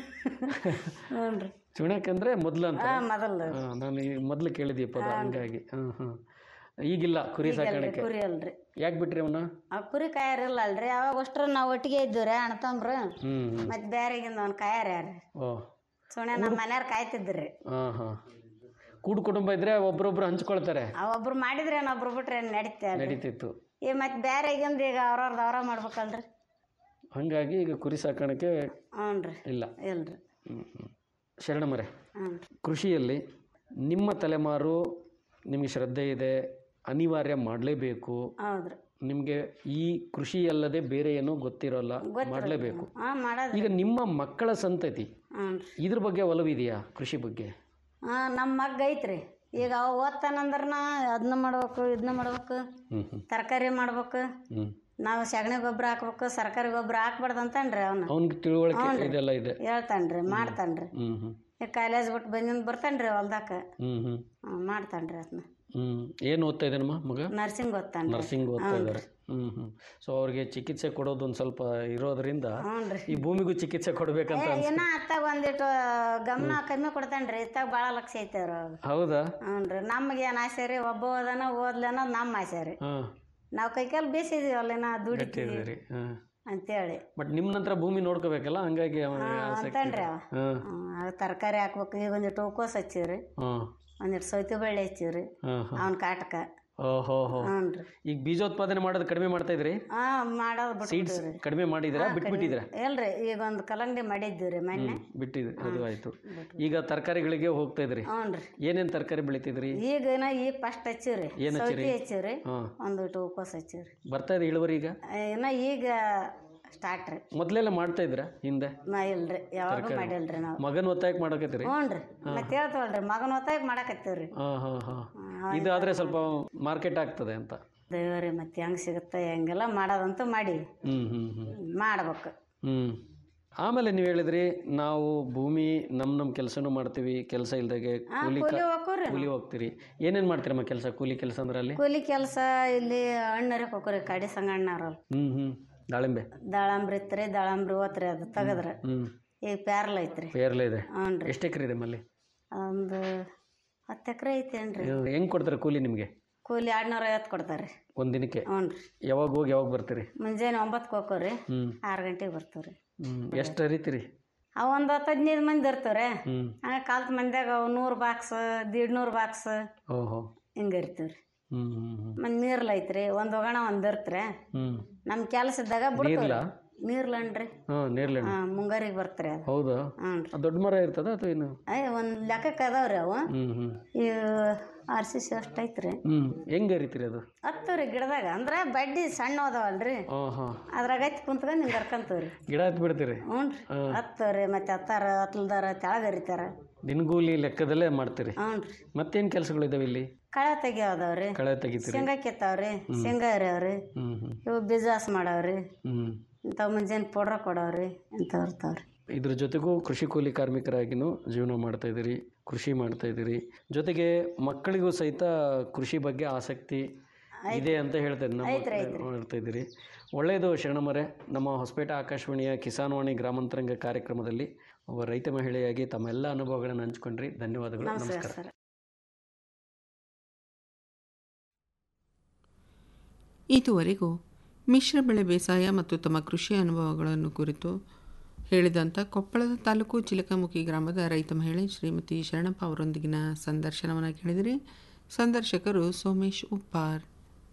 ಹ್ಞೂ ರೀ ಚುಣಕ್ ಅಂದ್ರೆ ಮೊದ್ಲು ಅಂತ ಹಾಂ ಮೊದಲು ಹಾ, ನಾನು ಈ ಮೊದ್ಲು ಕೇಳಿದ್ದೆ ಈ ಪದ ಹಂಗಾಗಿ ಹಾಂ ಹಾಂ ಈಗಿಲ್ಲ ಕುರಿ ಸಾಕಾಣಿಕೆ ಕುರಿ ಅಲ್ರಿ ಯಾಕೆ ಬಿಟ್ರಿ ಅವನ್ನ ಆ ಕುರಿ ಕಾಯರಿಲ್ಲ ಅಲ್ರಿ ಅವಾಗ ಅಷ್ಟ್ರ ನಾವು ಒಟ್ಟಿಗೆ ಇದ್ದೀವಿ ರೀ ಅಣ್ಣ ತಮ್ರು ಹ್ಞೂ ಹ್ಞೂ ಮತ್ತೆ ಬೇರೆಗಿಂದ ಅವ್ನು ಕಾಯಾರ ಯಾರು ಓ ಸುಮ್ಮನೆ ನಮ್ಮ ಮನೆಯವ್ರು ಕಾಯ್ತಿದ್ರಿ ಹಾಂ ಹಾಂ ಕೂಡು ಕುಟುಂಬ ಇದ್ರೆ ಒಬ್ರೊಬ್ರು ಹಂಚ್ಕೊಳ್ತಾರೆ ಅವೊಬ್ರು ಮಾಡಿದ್ರೆ ಒಬ್ರು ಬಿಟ್ರೆ ನಡೀತೆ ಅಲ್ರಿ ನಡೀತಿತ್ತು ಈ ಮತ್ತೆ ಬೇರೆಗಿಂದ ಈಗ ಅವ್ರವ್ರದ್ದು ಅವ್ರ ಮಾಡ್ಬೇಕಲ್ರಿ ಹಾಗಾಗಿ ಈಗ ಕುರಿ ಸಾಕಾಣಿಕೆ ಹ್ಞೂ ರೀ ಇಲ್ಲ ಇಲ್ರಿ ಹ್ಞೂ ಹ್ಞೂ ಶರಣಮರೆ ಹ್ಞೂ ಕೃಷಿಯಲ್ಲಿ ನಿಮ್ಮ ತಲೆಮಾರು ನಿಮಗೆ ಶ್ರದ್ಧೆ ಇದೆ ಅನಿವಾರ್ಯ ಮಾಡಲೇಬೇಕು ಹೌದ್ರಿ ನಿಮಗೆ ಈ ಕೃಷಿ ಅಲ್ಲದೆ ಬೇರೆ ಏನೋ ಗೊತ್ತಿರೋಲ್ಲ ಮಾಡಲೇಬೇಕು ಹಾಂ ಮಾಡೋದ್ರಿ ಈಗ ನಿಮ್ಮ ಮಕ್ಕಳ ಸಂತತಿ ಹ್ಞೂ ರೀ ಇದ್ರ ಬಗ್ಗೆ ಒಲವಿದೆಯಾ ಕೃಷಿ ಬಗ್ಗೆ ಹಾಂ ನಮ್ಮ ಮಗ್ಗ ಐತ್ರಿ ಈಗ ಅವ ಓದ್ತಾನಂದ್ರನ ಅದನ್ನ ಮಾಡ್ಬೇಕು ಇದನ್ನ ಮಾಡ್ಬೇಕು ಹ್ಞೂ ಹ್ಞೂ ತರಕಾರಿ ಮಾಡ್ಬೇಕು ಹ್ಞೂ ನಾವು ಸಗಣಿ ಗೊಬ್ಬರ ಹಾಕ್ಬೇಕು ಸರ್ಕಾರಿ ಗೊಬ್ಬರ ಹಾಕ್ಬಾರ್ದು ಅಂತನ್ರಿ ಅವನು ಅವನಿಗೆ ತಿಳುವಳಿಕೆ ಇದೆಲ್ಲ ಇದೆ ಹೇಳ್ತಾನ್ರಿ ಮಾಡ್ತಾನ್ರಿ ಹ್ಞೂ ಹ್ಞೂ ಕಾಲೇಜ್ ಬಿಟ್ಟು ಬಂದಿಂದ ಬರ್ತಾನ್ರಿ ಹೊಲ್ದಾಕ ಹ್ಞೂ ಹ್ಞೂ ಮಾಡ್ತಾನ್ರಿ ಅದನ್ನ ಹ್ಞೂ ಏನು ಓದ್ತಾ ಇದ್ದಾನಮ್ಮ ಮಗ ನರ್ಸಿಂಗ್ ಓದ್ತಾನ್ರಿ ನರ್ಸಿಂಗ್ ಓದ್ತಾ ಹ್ಞೂ ಇದ್ದಾರೆ ಹ್ಞೂ ಹ್ಞೂ ಸೊ ಅವ್ರಿಗೆ ಚಿಕಿತ್ಸೆ ಕೊಡೋದು ಒಂದು ಸ್ವಲ್ಪ ಇರೋದ್ರಿಂದ ಹ್ಞೂ ಈ ಭೂಮಿಗೂ ಚಿಕಿತ್ಸೆ ಕೊಡ್ಬೇಕಂತ ಏ, ಅನ್ಸ್- ಇನ್ನ ಅತ್ತಾಗ ಒಂದಿಟ್ಟು ಗಮನ ಕಮ್ಮಿ ಕೊಡ್ತಾನ್ರಿ ಇತ್ತಾಗ ಭಾಳ ಲಕ್ಷ ಐತೆ ಅವ್ರು ಹೌದಾ ಹ್ಞೂ ರೀ ನಮ್ಗೆ ಏನು ಆಸೆ ರೀ ಒಬ್ಬ ಓದನ ಓದ್ಲಿ ಅನ್ನೋದು ನಮ್ಮ ಆಸೆ ರೀ ಹಾಂ ನಾವು ಕೈ ಕಾಲು ಬೇಸಿದೀವಿ ಅಲ್ಲಿನ ದುಡಿತೀವಿ ಗಟ್ಟಿದ್ದೀರಿ ಹಾಂ ಅಂತೇಳಿ ಬಟ್ ನಿಮ್ಮ ನಂತರ ಭೂಮಿ ನೋಡ್ಕೋಬೇಕಲ್ಲ ಹಂಗಾಗಿ ಅವನಿಗೆ ಆಸಕ್ತಿ ಅಂತನ್ರಿ ಅವ ಹಾಂ ತರಕಾರಿ ಹಾಕ್ಬೇಕು ಈಗ ಒಂದಿಟ್ಟು ಹೂಕೋಸ್ ಹಚ್ಚಿವ್ರಿ ಹಾಂ ಒಂದಿಟ್ಟು ಸೌತಿ ಬಳ್ಳಿ ಹಚ್ಚಿವ್ರಿ ಹಾಂ ಹಾಂ ಅವ್ನ ಕಾಟಕ ಓಹೋ ಹೋ ಹ್ಞೂ ರೀ ಈಗ ಬೀಜೋತ್ಪಾದನೆ ಮಾಡೋದು ಕಡಿಮೆ ಮಾಡ್ತಾ ಇದ್ರಿ ಹಾಂ ಮಾಡೋದು ಸೀಡ್ಸ್ ಬಿಟ್ಬಿಟ್ಟಿವ್ರಿ ಕಡಿಮೆ ಮಾಡಿದ್ದೀರಾ ಬಿಟ್ಬಿಟ್ಟಿದ್ದೀರಾ ಇಲ್ರಿ ಈಗ ಒಂದು ಕಲ್ಲಂಗಡಿ ಮಾಡಿದ್ದೀವಿ ರೀ ಮೊನ್ನೆ ಬಿಟ್ಟಿದ್ರಿ ಅದು ಆಯ್ತು ಈಗ ತರಕಾರಿಗಳಿಗೆ ಹೋಗ್ತಾ ಇದ್ರಿ ಹ್ಞೂ ರೀ ಏನೇನು ತರಕಾರಿ ಬೆಳಿತಿದ್ರಿ ಈಗ ನಾ ಈಗ ಫಸ್ಟ್ ಹಚ್ಚಿವ್ರಿ ಏನ್ ಸೌತಿ ಹಚ್ಚಿರಿ? ಹಚ್ಚಿವ್ರಿ ಹಾಂ ಒಂದಿಟ್ಟು ಹೂಕೋಸ್ ಹಚ್ಚಿವ್ರಿ ಬರ್ತಾ ಇದೆ ಇಳುವರಿ ಈಗ ಇನ್ನ ಈಗ ಸ್ಟಾರ್ಟ್ ರೀ ಮೊದಲೆಲ್ಲ ಮಾಡ್ತಾ ಇದ್ರಾ ಹಿಂದೆ ನಾ ಇಲ್ರಿ ಯಾವಾಗೂ ಮಾಡಿಲ್ರಿ ನಾವು ಮಗನ ಒತ್ತಾಯಕ್ಕೆ ಮಾಡಕತ್ತೀರಿ ಹ್ಞೂ ರೀ ಮತ್ತೆ ಹೇಳ್ತವಲ್ರಿ ಮಗನ ಹೊತ್ತಾಗ ಮಾಡಕತ್ತೀವ್ರಿ ಹಾಂ ಹಾಂ ಹಾಂ ಇದಾದ್ರೆ ಸ್ವಲ್ಪ ಮಾರ್ಕೆಟ್ ಆಗ್ತದೆ ಅಂತ ದೇವ್ರಿ ಮತ್ತೆ ಹೆಂಗ್ ಸಿಗುತ್ತೆ ಹೆಂಗೆಲ್ಲ ಮಾಡೋದಂತೂ ಮಾಡಿ ಹ್ಞೂ ಹ್ಞೂ ಹ್ಞೂ ಮಾಡ್ಬೇಕು ಹ್ಞೂ ಆಮೇಲೆ ನೀವು ಹೇಳಿದ್ರಿ ನಾವು ಭೂಮಿ ನಮ್ಮ ನಮ್ಮ ಕೆಲಸನೂ ಮಾಡ್ತೀವಿ ಕೆಲಸ ಇಲ್ದಾಗೆ ಕೂಲಿ ಕ- ಕೂಲಿ ಹೋಗ್ರಿ ಕೂಲಿ ಹೋಗ್ತೀರಿ ಏನೇನು ಮಾಡ್ತೀರಮ್ಮ ಕೆಲಸ ಕೂಲಿ ಕೆಲಸ ಅಂದ್ರೆ ಅಲ್ಲಿ ಕೂಲಿ ಕೆಲಸ ಇಲ್ಲಿ ಹಣ್ಣರಿಗೆ ಹೋಗ್ರಿ ಕಡಿ ಸಂಗಣ್ಣವ್ರಲ್ಲ ಹ್ಞೂ ಹ್ಞೂ ದಾಳಿಂಬೆ ದಾಳಂಬ್ರಿ ಇತ್ರಿ ದಾಳಂಬ್ರಿ ಓತ್ರಿ ಅದು ತೆಗದ್ರ ಹ್ಞೂ ಈಗ ಪ್ಯಾರ್ಲ ಐತ್ರಿ ಪೇರ್ಲೆ ಇದೆ ಹ್ಞೂ ರೀ ಎಷ್ಟು ಎಕರೆ ಇದೆ ಮಲ್ಲಿ ಒಂದು ಹತ್ತು ಎಕರೆ ಐತೇನ್ರಿ ಹೆಂಗೆ ಕೊಡ್ತಾರೆ ಕೂಲಿ ನಿಮಗೆ ಕೂಲಿ ಎರಡ್ನೂರ ಐವತ್ತು ಕೊಡ್ತಾರೆ ಒಂದು ದಿನಕ್ಕೆ ಹ್ಞೂ ರೀ ಯಾವಾಗ ಹೋಗಿ ಯಾವಾಗ ಬರ್ತೀರಿ ಮುಂಜಾನೆ ಒಂಬತ್ತಕ್ಕೆ ಹೋಗ್ರಿ ಹ್ಞೂ ಆರು ಗಂಟೆಗೆ ಬರ್ತೀವಿ ರೀ ಹ್ಞೂ ಎಷ್ಟು ಹರಿತೀರಿ ಅವು ಒಂದು ಹತ್ತು ಹದಿನೈದು ಮಂದಿ ಇರ್ತೀವ್ರಿ ಹ್ಞೂ ಹಂಗೆ ಕಾಲ್ತ ಮಂದ್ಯಾಗ ಅವು ನೂರು ಬಾಕ್ಸ್ ದೀಡ್ನೂರು ಬಾಕ್ಸ್ ಓಹೋ ಹಿಂಗೆ ಇರ್ತೀವಿ ರೀ ಹ್ಞೂ ಹ್ಞೂ ಹ್ಞೂ ಮತ್ತು ನೀರ್ಲ ಐತ್ರಿ ಒಂದು ಒಗಣ ಒಂದು ಇರ್ತ್ರಿ ಹ್ಞೂ ನಮ್ಮ ಕೆಲಸ ಇದ್ದಾಗ ಬಿಡ್ತೀವಿ ನೀರ್ಲ ನೀರ್ಲನ್ರಿ ಹಾಂ ನೇರ್ಲೆ ಹಣ್ಣು. ಹಾಂ ಮುಂಗಾರಿಗೆ ಬರ್ತೀರಿ ಅದು ಹೌದಾ ಹ್ಞೂ ರೀ ಅದು ದೊಡ್ಡ ಮರ ಇರ್ತದ ಅಥವಾ ಏನು ಅಯ್ಯ ಒಂದು ಲೆಕ್ಕಕ್ಕೆ ಅದಾವ್ರಿ ಅವು ಹ್ಞೂ ಹ್ಞೂ ಈ ಆರ್ ಸಿ ಸಿ ಅಷ್ಟು ಐತ್ರಿ ಹ್ಞೂ ಹೆಂಗೆ ಹರಿತೀರಿ ಅದು ಹತ್ತು ರೀ ಗಿಡದಾಗ ಅಂದ್ರೆ ಬಡ್ಡಿ ಸಣ್ಣ ಅದಾವಲ್ರಿ ಹಾಂ ಹಾಂ ಅದ್ರಾಗ ಐತಿ ಕುಂತ್ಕೊಂಡು ಹಿಂಗೆ ಹರ್ಕಂತೀವಿ ಗಿಡ ಹತ್ತು ಬಿಡ್ತೀರಿ ಹ್ಞೂ ರೀ ಹತ್ತು ರೀ ಮತ್ತು ಹತ್ತಾರ ಹತ್ತಲ್ದಾರ ತೆಳಗ್ ಹರಿತಾರ ದಿನಗೂಲಿ ಲೆಕ್ಕದಲ್ಲೇ ಮಾಡ್ತೀರಿ ಹ್ಞೂ ರೀ ಮತ್ತೇನು ಕೆಲಸಗಳಿದಾವೆ ಇಲ್ಲಿ ಕಳೆ ತೆಗಿಯೋದವ್ರಿ ಕಳೆ ತೆಗಿತೀರಿ ಶೇಂಗಾ ಕಿತ್ತಾವ್ರಿ ಶೇಂಗಾ ಹರಿಯವ್ರಿ ಹ್ಞೂ ಹ್ಞೂ ಇವು ಬಿಜಾಸ್ ಮಾಡವ್ರಿ ಹ್ಞೂ ಇಂಥವು ಮುಂಜಾನೆ ಪೌಡ್ರ್ ಕೊಡವ್ರಿ ಇಂಥವು ಇರ್ತಾವ್ರಿ ಇದ್ರ ಜೊತೆಗೂ ಕೃಷಿ ಕೂಲಿ ಕಾರ್ಮಿಕರಾಗಿನೂ ಜೀವನ ಮಾಡ್ತಾ ಇದ್ದೀರಿ ಕೃಷಿ ಮಾಡ್ತಾ ಇದ್ದೀರಿ ಜೊತೆಗೆ ಮಕ್ಕಳಿಗೂ ಸಹಿತ ಕೃಷಿ ಬಗ್ಗೆ ಆಸಕ್ತಿ ಇದೆ ಅಂತ ಹೇಳ್ತಾ ಇದ್ದೀನಿ ನಮ್ಮ ಹೇಳ್ತಾ ಇದ್ದೀರಿ ಒಳ್ಳೆಯದು ಶರಣಮರೆ ನಮ್ಮ ಹೊಸಪೇಟೆ ಆಕಾಶವಾಣಿಯ ಕಿಸಾನ್ ವಾಣಿ ಗ್ರಾಮಾಂತರಂಗ ಕಾರ್ಯಕ್ರಮದಲ್ಲಿ ಒಬ್ಬ ರೈತ ಮಹಿಳೆಯಾಗಿ ತಮ್ಮ ಎಲ್ಲ ಅನುಭವಗಳನ್ನು ಹಂಚ್ಕೊಂಡ್ರಿ ಧನ್ಯವಾದಗಳು ನಮಸ್ಕಾರ ಸರ್ ಇದುವರೆಗೂ ಮಿಶ್ರ ಬೆಳೆ ಬೇಸಾಯ ಮತ್ತು ತಮ್ಮ ಕೃಷಿ ಅನುಭವಗಳನ್ನು ಕುರಿತು ಹೇಳಿದಂಥ ಕೊಪ್ಪಳದ ತಾಲೂಕು ಚಿಲಕಮುಖಿ ಗ್ರಾಮದ ರೈತ ಮಹಿಳೆ ಶ್ರೀಮತಿ ಶರಣಪ್ಪ ಅವರೊಂದಿಗಿನ ಸಂದರ್ಶನವನ್ನು ಕೇಳಿದಿರಿ ಸಂದರ್ಶಕರು ಸೋಮೇಶ್ ಉಪ್ಪಾರ್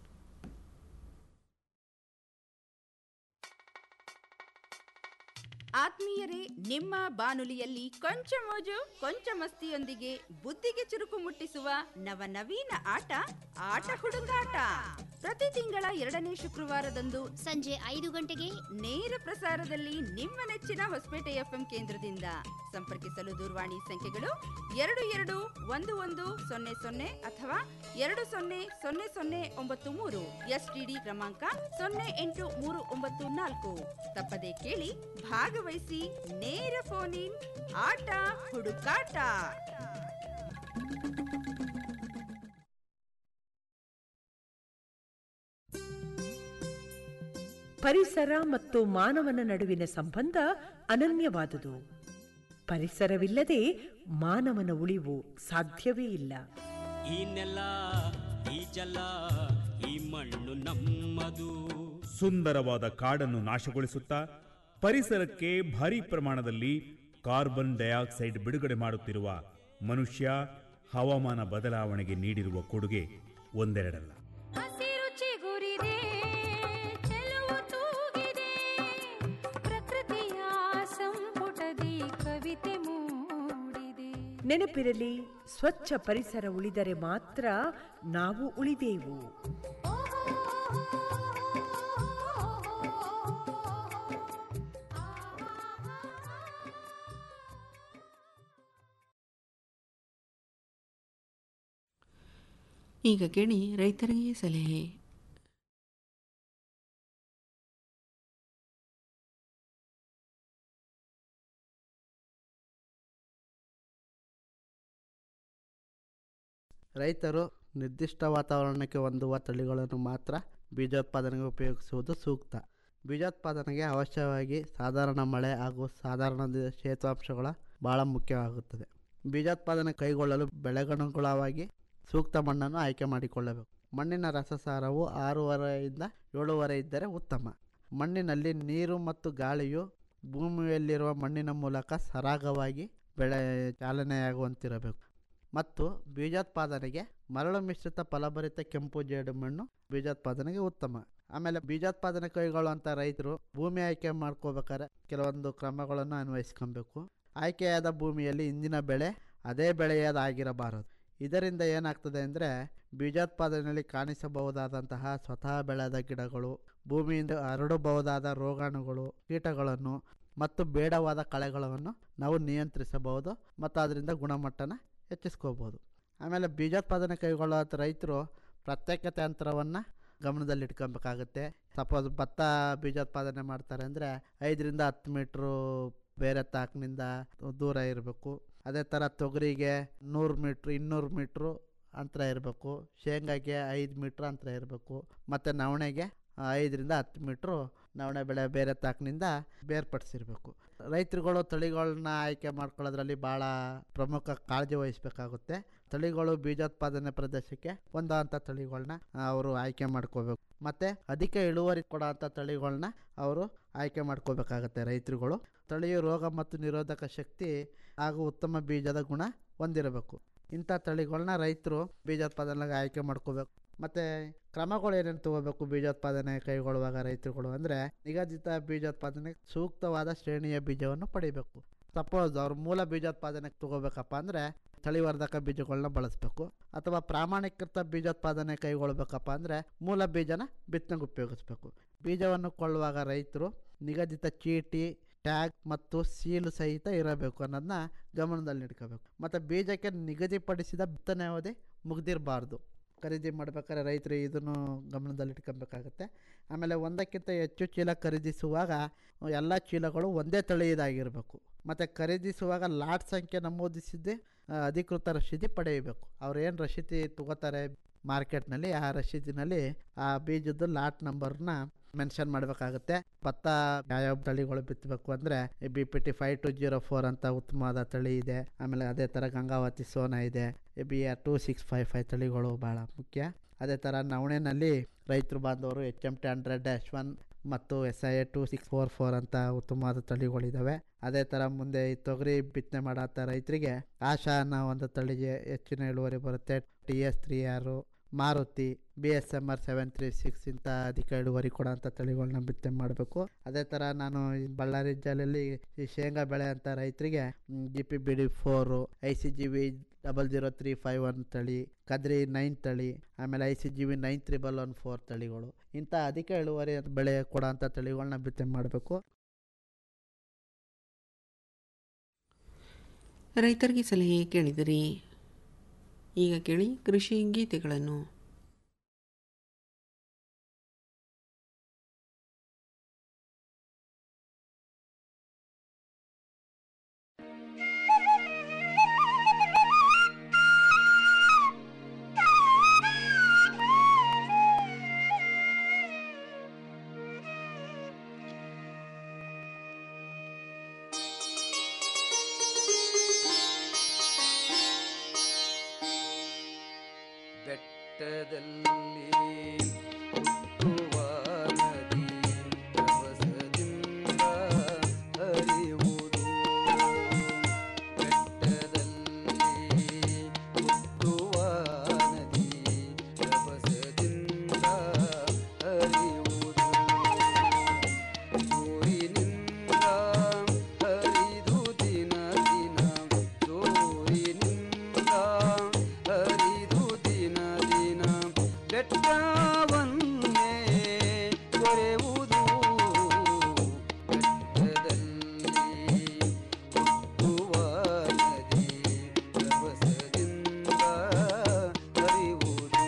ಆತ್ಮೀಯರೇ ನಿಮ್ಮ ಬಾನುಲಿಯಲ್ಲಿ ಕೊಂಚ ಮೋಜು ಕೊಂಚ ಮಸ್ತಿಯೊಂದಿಗೆ ಬುದ್ಧಿಗೆ ಚುರುಕು ಮುಟ್ಟಿಸುವ ನವನವೀನ ಆಟ ಆಟ ಹುಡುಗಾಟ ಪ್ರತಿ ತಿಂಗಳ ಎರಡನೇ ಶುಕ್ರವಾರದಂದು ಸಂಜೆ ಐದು ಗಂಟೆಗೆ ನೇರ ಪ್ರಸಾರದಲ್ಲಿ ನಿಮ್ಮ ನೆಚ್ಚಿನ ಹೊಸಪೇಟೆ ಎಫ್ಎಂ ಕೇಂದ್ರದಿಂದ ಸಂಪರ್ಕಿಸಲು ದೂರವಾಣಿ ಸಂಖ್ಯೆಗಳು ಎರಡು ಎರಡು ಒಂದು ಒಂದು ಸೊನ್ನೆ ಸೊನ್ನೆ ಅಥವಾ ಎರಡು ಸೊನ್ನೆ ಸೊನ್ನೆ ಸೊನ್ನೆ ಒಂಬತ್ತು ಮೂರು ಎಸ್ಟಿಡಿ ಕ್ರಮಾಂಕ ಸೊನ್ನೆ ಎಂಟು ಮೂರು ಒಂಬತ್ತು ನಾಲ್ಕು ತಪ್ಪದೆ ಕೇಳಿ ಭಾಗವಹಿಸಿ ನೇರ ಫೋನ್ ಇನ್ ಆಟ ಹುಡುಕಾಟ ಪರಿಸರ ಮತ್ತು ಮಾನವನ ನಡುವಿನ ಸಂಬಂಧ ಅನನ್ಯವಾದುದು ಪರಿಸರವಿಲ್ಲದೆ ಮಾನವನ ಉಳಿವು ಸಾಧ್ಯವೇ ಇಲ್ಲ ಈ ನೆಲ ಈ ಜಲ ಈ ಮಣ್ಣು ನಮ್ಮದು ಸುಂದರವಾದ ಕಾಡನ್ನು ನಾಶಗೊಳಿಸುತ್ತಾ ಪರಿಸರಕ್ಕೆ ಭಾರಿ ಪ್ರಮಾಣದಲ್ಲಿ ಕಾರ್ಬನ್ ಡೈಆಕ್ಸೈಡ್ ಬಿಡುಗಡೆ ಮಾಡುತ್ತಿರುವ ಮನುಷ್ಯ ಹವಾಮಾನ ಬದಲಾವಣೆಗೆ ನೀಡಿರುವ ಕೊಡುಗೆ ಒಂದೆರಡಲ್ಲ ಹಸಿರು ಚಿಗುರಿದೆ ಚೆಲುವು ತೂಗಿದೆ ಪ್ರಕೃತಿಯ ಸಂಪುಟದಿ ಕವಿತೆ ಮೂಡಿದೆ ನೆನಪಿರಲಿ ಸ್ವಚ್ಛ ಪರಿಸರ ಉಳಿದರೆ ಮಾತ್ರ ನಾವು ಉಳಿದೇವು ಈಗ ಕೇಳಿ ರೈತರಿಗೆ ಸಲಹೆ ರೈತರು ನಿರ್ದಿಷ್ಟ ವಾತಾವರಣಕ್ಕೆ ಹೊಂದುವ ತಳಿಗಳನ್ನು ಮಾತ್ರ ಬೀಜೋತ್ಪಾದನೆಗೆ ಉಪಯೋಗಿಸುವುದು ಸೂಕ್ತ ಬೀಜೋತ್ಪಾದನೆಗೆ ಅವಶ್ಯವಾಗಿ ಸಾಧಾರಣ ಮಳೆ ಹಾಗೂ ಸಾಧಾರಣ ದಿ- ಶೀತಾಂಶಗಳ ಭಾಳ ಮುಖ್ಯವಾಗುತ್ತದೆ ಬೀಜೋತ್ಪಾದನೆ ಕೈಗೊಳ್ಳಲು ಬೆಳೆಗನುಗುಣವಾಗಿ ಸೂಕ್ತ ಮಣ್ಣನ್ನು ಆಯ್ಕೆ ಮಾಡಿಕೊಳ್ಳಬೇಕು ಮಣ್ಣಿನ ರಸಸಾರವು ಆರೂವರೆಯಿಂದ ಏಳುವರೆ ಇದ್ದರೆ ಉತ್ತಮ ಮಣ್ಣಿನಲ್ಲಿ ನೀರು ಮತ್ತು ಗಾಳಿಯು ಭೂಮಿಯಲ್ಲಿರುವ ಮಣ್ಣಿನ ಮೂಲಕ ಸರಾಗವಾಗಿ ಬೆಳೆ ಚಾಲನೆಯಾಗುವಂತಿರಬೇಕು ಮತ್ತು ಬೀಜೋತ್ಪಾದನೆಗೆ ಮರಳು ಮಿಶ್ರಿತ ಫಲಭರಿತ ಕೆಂಪು ಜೇಡು ಮಣ್ಣು ಬೀಜೋತ್ಪಾದನೆಗೆ ಉತ್ತಮ ಆಮೇಲೆ ಬೀಜೋತ್ಪಾದನೆ ಕೈಗೊಳ್ಳುವಂಥ ರೈತರು ಭೂಮಿ ಆಯ್ಕೆ ಮಾಡ್ಕೋಬೇಕಾದ್ರೆ ಕೆಲವೊಂದು ಕ್ರಮಗಳನ್ನು ಅನ್ವಯಿಸ್ಕೊಬೇಕು ಆಯ್ಕೆಯಾದ ಭೂಮಿಯಲ್ಲಿ ಇಂದಿನ ಬೆಳೆ ಅದೇ ಬೆಳೆಯದಾಗಿರಬಾರದು ಇದರಿಂದ ಏನಾಗ್ತದೆ ಅಂದರೆ ಬೀಜೋತ್ಪಾದನೆಯಲ್ಲಿ ಕಾಣಿಸಬಹುದಾದಂತಹ ಸ್ವತಃ ಬೆಳೆದ ಗಿಡಗಳು ಭೂಮಿಯಿಂದ ಹರಡಬಹುದಾದ ರೋಗಾಣುಗಳು ಕೀಟಗಳನ್ನು ಮತ್ತು ಬೇಡವಾದ ಕಳೆಗಳನ್ನು ನಾವು ನಿಯಂತ್ರಿಸಬಹುದು ಮತ್ತು ಅದರಿಂದ ಗುಣಮಟ್ಟನ ಹೆಚ್ಚಿಸ್ಕೋಬೋದು ಆಮೇಲೆ ಬೀಜೋತ್ಪಾದನೆ ಕೈಗೊಳ್ಳುವ ರೈತರು ಪ್ರತ್ಯೇಕತೆ ಅಂತರವನ್ನು ಗಮನದಲ್ಲಿಟ್ಕೊಬೇಕಾಗುತ್ತೆ ಸಪೋಸ್ ಭತ್ತ ಬೀಜೋತ್ಪಾದನೆ ಮಾಡ್ತಾರೆ ಅಂದರೆ ಐದರಿಂದ ಹತ್ತು ಮೀಟ್ರು ಬೇರೆ ತಾಕಿನಿಂದ ದೂರ ಇರಬೇಕು ಅದೇ ಥರ ತೊಗರಿಗೆ ನೂರು ಮೀಟ್ರ್ ಇನ್ನೂರು ಮೀಟ್ರು ಅಂತರ ಇರಬೇಕು ಶೇಂಗಾಗೆ ಐದು ಮೀಟ್ರ್ ಅಂತರ ಇರಬೇಕು ಮತ್ತು ನವಣೆಗೆ ಐದರಿಂದ ಹತ್ತು ಮೀಟ್ರು ನವಣೆ ಬೆಳೆ ಬೇರೆ ತಾಕಿನಿಂದ ಬೇರ್ಪಡಿಸಿರ್ಬೇಕು ರೈತರುಗಳು ತಳಿಗಳನ್ನ ಆಯ್ಕೆ ಮಾಡ್ಕೊಳ್ಳೋದ್ರಲ್ಲಿ ಭಾಳ ಪ್ರಮುಖ ಕಾಳಜಿ ವಹಿಸಬೇಕಾಗುತ್ತೆ ತಳಿಗಳು ಬೀಜೋತ್ಪಾದನೆ ಪ್ರದೇಶಕ್ಕೆ ಹೊಂದುವಂಥ ತಳಿಗಳನ್ನ ಅವರು ಆಯ್ಕೆ ಮಾಡ್ಕೋಬೇಕು ಮತ್ತು ಅಧಿಕ ಇಳುವರಿ ಕೊಡೋಂಥ ತಳಿಗಳನ್ನ ಅವರು ಆಯ್ಕೆ ಮಾಡ್ಕೋಬೇಕಾಗತ್ತೆ ರೈತರುಗಳು ತಳಿಯು ರೋಗ ಮತ್ತು ನಿರೋಧಕ ಶಕ್ತಿ ಹಾಗೂ ಉತ್ತಮ ಬೀಜದ ಗುಣ ಹೊಂದಿರಬೇಕು ಇಂಥ ತಳಿಗಳನ್ನ ರೈತರು ಬೀಜೋತ್ಪಾದನೆಗೆ ಆಯ್ಕೆ ಮಾಡ್ಕೋಬೇಕು ಮತ್ತು ಕ್ರಮಗಳು ಏನೇನು ತಗೋಬೇಕು ಬೀಜೋತ್ಪಾದನೆ ಕೈಗೊಳ್ಳುವಾಗ ರೈತರುಗಳು ಅಂದರೆ ನಿಗದಿತ ಬೀಜೋತ್ಪಾದನೆಗೆ ಸೂಕ್ತವಾದ ಶ್ರೇಣಿಯ ಬೀಜವನ್ನು ಪಡಿಬೇಕು ಸಪೋಸ್ ಅವ್ರು ಮೂಲ ಬೀಜೋತ್ಪಾದನೆ ತಗೋಬೇಕಪ್ಪ ಅಂದರೆ ತಳಿವರ್ಧಕ ಬೀಜಗಳನ್ನ ಬಳಸಬೇಕು ಅಥವಾ ಪ್ರಾಮಾಣೀಕೃತ ಬೀಜೋತ್ಪಾದನೆ ಕೈಗೊಳ್ಬೇಕಪ್ಪ ಅಂದರೆ ಮೂಲ ಬೀಜನ ಬಿತ್ತನೆಗೆ ಉಪಯೋಗಿಸ್ಬೇಕು ಬೀಜವನ್ನು ಕೊಳ್ಳುವಾಗ ರೈತರು ನಿಗದಿತ ಚೀಟಿ ಟ್ಯಾಗ್ ಮತ್ತು ಸೀಲು ಸಹಿತ ಇರಬೇಕು ಅನ್ನೋದನ್ನ ಗಮನದಲ್ಲಿ ಇಟ್ಕೋಬೇಕು ಮತ್ತು ಬೀಜಕ್ಕೆ ನಿಗದಿಪಡಿಸಿದ ಬಿತ್ತನೆ ಅವಧಿ ಮುಗ್ದಿರಬಾರ್ದು ಖರೀದಿ ಮಾಡ್ಬೇಕಾದ್ರೆ ರೈತರು ಇದನ್ನು ಗಮನದಲ್ಲಿ ಇಟ್ಕೊಬೇಕಾಗತ್ತೆ ಆಮೇಲೆ ಒಂದಕ್ಕಿಂತ ಹೆಚ್ಚು ಚೀಲ ಖರೀದಿಸುವಾಗ ಎಲ್ಲ ಚೀಲಗಳು ಒಂದೇ ತಳಿಯದಾಗಿರಬೇಕು ಮತ್ತು ಖರೀದಿಸುವಾಗ ಲಾಟ್ ಸಂಖ್ಯೆ ನಮೂದಿಸಿದ್ದೇ ಆ, ಅಧಿಕೃತ ರಶೀದಿ ಪಡೆಯಬೇಕು ಅವ್ರು ಏನು ರಶೀದಿ ತಗೋತಾರೆ ಮಾರ್ಕೆಟ್ನಲ್ಲಿ ಆ ರಶೀದಿನಲ್ಲಿ ಆ ಬೀಜದ ಲಾಟ್ ನಂಬರ್ನ ಮೆನ್ಷನ್ ಮಾಡಬೇಕಾಗುತ್ತೆ ಭತ್ತ ಯಾವ್ಯಾವ ತಳಿಗಳು ಬಿತ್ತಬೇಕು ಅಂದರೆ B P T five two zero four ಅಂತ ಉತ್ತಮವಾದ ತಳಿ ಇದೆ ಆಮೇಲೆ ಅದೇ ಥರ ಗಂಗಾವತಿ ಸೋನಾ ಇದೆ B R two six five five ತಳಿಗಳು ಭಾಳ ಮುಖ್ಯ ಅದೇ ಥರ ನವಣೆನಲ್ಲಿ ರೈತರು ಬಾಂಧವರು H M T hundred dash one ಮತ್ತು S I A two six four four ಅಂತ ಉತ್ತಮವಾದ ತಳಿಗಳಿದ್ದಾವೆ ಅದೇ ಥರ ಮುಂದೆ ಈ ತೊಗರಿ ಬಿತ್ತನೆ ಮಾಡೋ ರೈತರಿಗೆ ಆಶಾ ಅನ್ನೋ ಒಂದು ತಳಿಗೆ ಹೆಚ್ಚಿನ ಇಳುವರಿ ಬರುತ್ತೆ ಟಿ ಎಸ್ ತ್ರೀ ಆರು Maruti B S M R seven three six ಇಂಥ ಅಧಿಕ ಇಳುವರಿ ಕೊಡೋಂಥ ತಳಿಗಳನ್ನ ಬಿತ್ತನೆ ಮಾಡಬೇಕು ಅದೇ ಥರ ನಾನು ಈ ಬಳ್ಳಾರಿ ಜಿಲ್ಲೆಯಲ್ಲಿ ಈ ಶೇಂಗಾ ಬೆಳೆ ಅಂತ ರೈತರಿಗೆ G P B D four I C G V double zero three five one ತಳಿ ಕದ್ರಿ ನೈನ್ ತಳಿ ಆಮೇಲೆ I C G V nine triple one four ತಳಿಗಳು ಇಂಥ ಅಧಿಕ ಇಳುವರಿ ಬೆಳೆ ಕೊಡೋಂಥ ತಳಿಗಳನ್ನ ಬಿತ್ತನೆ ಮಾಡಬೇಕು ರೈತರಿಗೆ ಸಲಹೆ ಕೇಳಿದಿರಿ ಈಗ ಕೇಳಿ ಕೃಷಿ ಗೀತೆಗಳನ್ನು ಬೆಟ್ಟದಲ್ಲಿ ಹುಟ್ಟುವ ನದಿ ರಭಸದಿಂದ ಹರಿಯುವುದು ಬೆಟ್ಟದಲ್ಲಿ ಹುಟ್ಟುವ ನದಿ ರಭಸದಿಂದ ಹರಿಯುವುದು ಸೂರಿನಿಂದ ಹರಿದು ದಿನ ದಿನ ಸೂರಿನಿಂದ ಹರಿದು ದಿನ ದಿನ ಬೆಟ್ಟವನ್ನೇ ಕೊರೆಯುವುದು ಬೆಟ್ಟದಲ್ಲಿ ಹುಟ್ಟುವ ನದಿ ರಭಸದಿಂದ ಹರಿಯುವುದು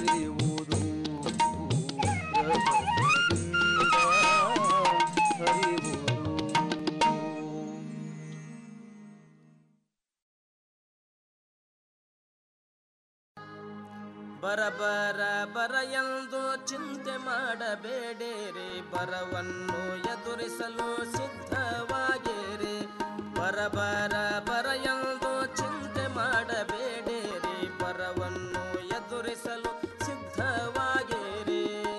ಹರಿಯುವುದು ರಭಸದಿಂದ ಹರಿಯುವುದು ಬರ ಬರ ಬರ ಎಂದು ಚಿಂತೆ ಮಾಡಬೇಡಿರಿ ಬರವನ್ನು ಎದುರಿಸಲು ಸಿದ್ಧವಾಗಿರಿ ಬರ ಬರ ಬರ ಎಂದು ಚಿಂತೆ ಮಾಡಬೇಡಿರಿ ಬರವನ್ನು ಎದುರಿಸಲು ಸಿದ್ಧವಾಗಿರಿ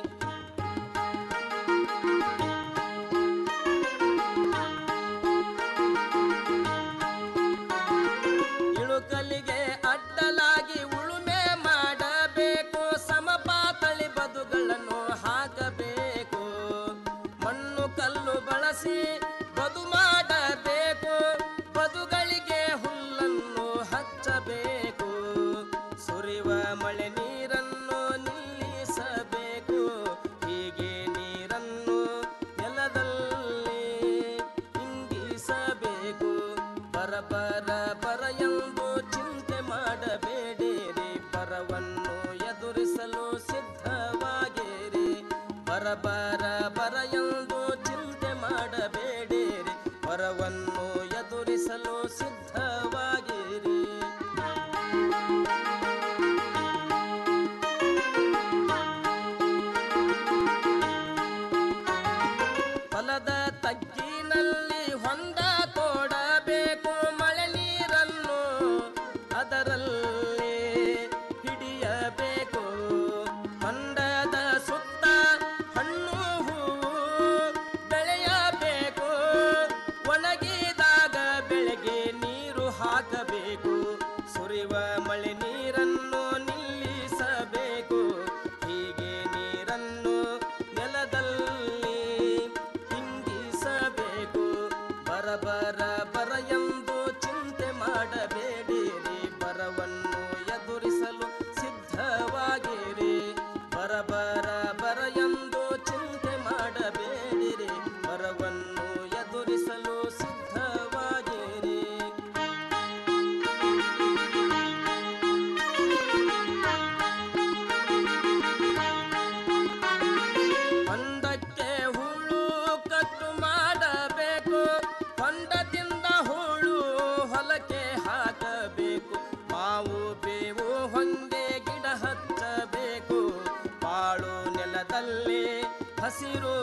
ಇಳುಕಲಿಗೆ ಅಡ್ಡಲಾಗಿ ಉಳುಮೆ ಮಾಡಬೇಕು ಸಮಪಾತಳಿ ಬದುಗಳನ್ನು ಹಾಕಬೇಕು ಮಣ್ಣು ಕಲ್ಲು ಬಳಸಿ ಬದು ಮಾಡಬೇಕು ಬದುಗಳಿಗೆ ಹುಲ್ಲನ್ನು ಹಚ್ಚಬೇಕು ಸುರಿವ ಮಳೆ ನೀರನ್ನು ನಿಲ್ಲಿಸಬೇಕು ಹೀಗೆ ನೀರನ್ನು ನೆಲದಲ್ಲಿ ಇಂಗಿಸಬೇಕು ಬರ ಬರ ಬರ ಎಂದು ಚಿಂತೆ ಮಾಡಬೇಡಿರಿ ಬರವನ್ನು ಎದುರಿಸಲು ಸಿದ್ಧವಾಗಿರಿ ಬರ ಬರ ಬರ ಎಂದು ಚಿಂತೆ ಮಾಡಬೇಡಿರಿ ಬರವನ್ನು ಎದುರಿಸಲು ಸಿದ್ಧವಾಗಿರಿ ಹೊಲದ ತಗ್ಗಿನಲ್ಲಿ ಹೊಂದ ತೋಡಬೇಕು ಮಳೆ ನೀರನ್ನು ಅದರಲ್ಲಿ ಹಿಡಿಯಬೇಕು ಹೊಂಡದ ಸುತ್ತ ಹಣ್ಣು ಹೂವು ಬೆಳೆಯಬೇಕು ಒಣಗಿದಾಗ ಬೆಳೆಗೆ ನೀರು ಹಾಕಬೇಕು ಸುರಿವ ಮಳೆ ನೀರನ್ನು ನಿಲ್ಲಿಸಬೇಕು ಹೀಗೆ ನೀರನ್ನು ನೆಲದಲ್ಲಿ ಹಿಂಗಿಸಬೇಕು ಬರ ಬರ ಬರ ಎಂದು ಚಿಂತೆ ಮಾಡಬೇಡಿರಿ ಬರವನ್ನು ಎದುರಿಸಲು ಸಿದ್ಧವಾಗಿರಿ ಬರ ಬರ ಬರ ಎಂದು ಚಿಂತೆ ಮಾಡಬೇಡಿರಿ ಬರವನ್ನು ಎದುರಿಸಲು ಸಿದ್ಧವಾಗಿರಿ ಹೊಂಡಕ್ಕೆ ಹುಳು ಕಟ್ಟು ಮಾಡಬೇಕು ಹೊಂಡದಿಂದ ಹುಳು ಹೊಲಕ್ಕೆ ಹಾಕಬೇಕು ಮಾವು ಬೇವು ಹೊಂಗೆ ಗಿಡ ಹಚ್ಚಬೇಕು ಬಾಳು ನೆಲದಲ್ಲಿ ಹಸಿರು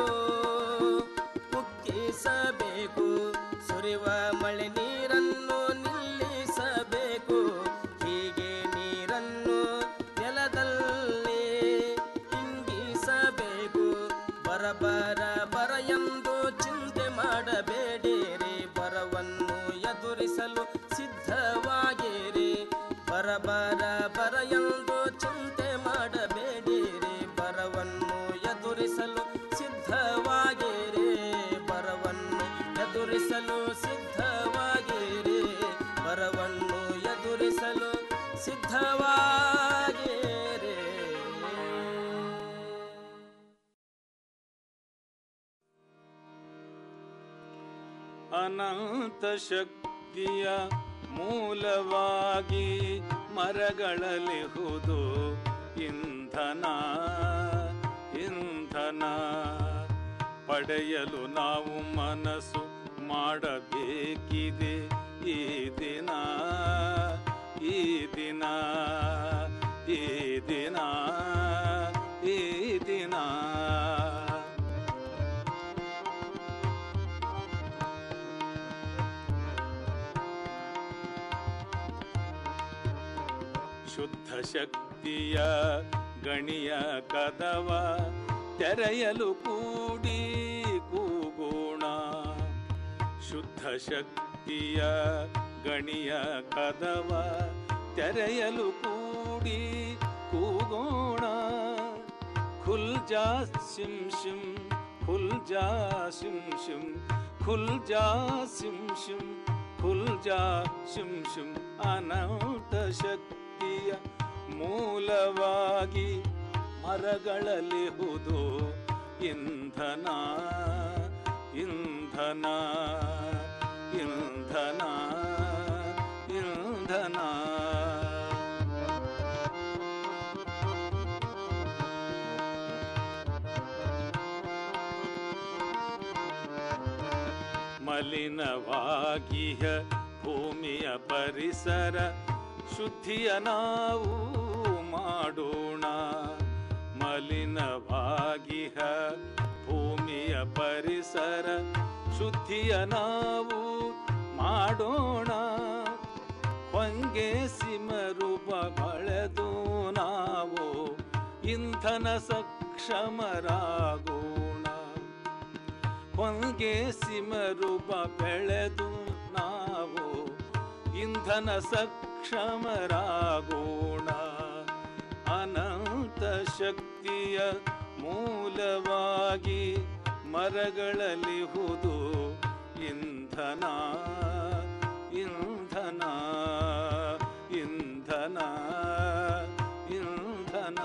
ಕುಕ್ಕಿಸಬೇಕು ಸುರಿವ ಮಳೆ ನೀರನ್ನು ನಿಲ್ಲಿಸಬೇಕು ಹೀಗೆ ನೀರನ್ನು ನೆಲದಲ್ಲಿ ಇಂಗಿಸಬೇಕು ಬರ ಬರ ಬರ ಎಂದು ಚಿಂತೆ ಮಾಡಬೇಡಿರಿ ಬರವನ್ನು ಎದುರಿಸಲು ಸಿದ್ಧವಾಗಿರಿ ಬರ ಬರ ಬರ ಎಂದು ಚಿಂತೆ ಮಾಡಬೇಡಿರಿ ಬರವನ್ನು ಎದುರಿಸಲು ಸಿದ್ಧವಾಗಿರಿ ಬರವನ್ನು ಎದುರಿಸಲು ಸಿದ್ಧವಾಗಿರಿ ಬರವನ್ನು ಎದುರಿಸಲು ಸಿದ್ಧವಾಗಿರಿ ಅನಂತ ಶಕ್ತಿಯ ಮೂಲವಾಗಿ ಮರಗಳಲಿಹುದು ಇಂಧನ ಇಂಧನ ಪಡೆಯಲು ನಾವು ಮನಸ್ಸು ಮಾಡಬೇಕಿದೆ ಈ ದಿನ ಈ ದಿನ ಈ ದಿನ ಈ ದಿನ ಶುದ್ಧ ಶಕ್ತಿಯ ಗಣಿಯ ಕದವ ತೆರೆಯಲು ಕೂಡಿ ಕೂಗೋಣ ಶುದ್ಧ ಶಕ್ತಿಯ ಗಣಿಯ ಕದವ ತೆರೆಯಲು ಕೂಡಿ ಕೂಗೋಣ ಖುಲ್ ಜಾ ಸಿಂ ಶಿಂ ಖುಲ್ ಜಾ ಸಿಂ ಶಿಂ ಖುಲ್ ಜಾ ಸಿಂ ಶಿಂ ಖುಲ್ ಜಾ ಶಿಂ ಶಿಂ ಅನಂತ ಶಕ್ತಿಯ ಮೂಲವಾಗಿ ಮರಗಳಲಿಹುದು ಇಂಧನ ಇಂಧನ ಇಂಧನ ಇಂಧನ ಮಲಿನವಾಗಿಹ ಭೂಮಿಯ ಪರಿಸರ ಶುದ್ಧಿಯ ನಾವು ಮಾಡೋಣ ಮಲಿನವಾಗಿಹ ಭೂಮಿಯ ಪರಿಸರ ಶುದ್ಧಿಯ ನಾವು ಮಾಡೋಣ ಹೊಂಗೆ ಸಿಮರೂಪ ಬಳೆದು ನಾವು ಇಂಧನ ಸಕ್ಷಮರಾಗೋಣ ಹೊಂಗೆ ಸಿಮರೂಪ ಬೆಳೆದು ನಾವು ಇಂಧನ ಸಕ್ಷಮರಾಗೋಣ ಅನಂತ ಶಕ್ತಿಯ ಮೂಲವಾಗಿ ಮರಗಳಲ್ಲಿ ಹುದು ಇಂಧನ ಇಂಧನ ಇಂಧನ ಇಂಧನ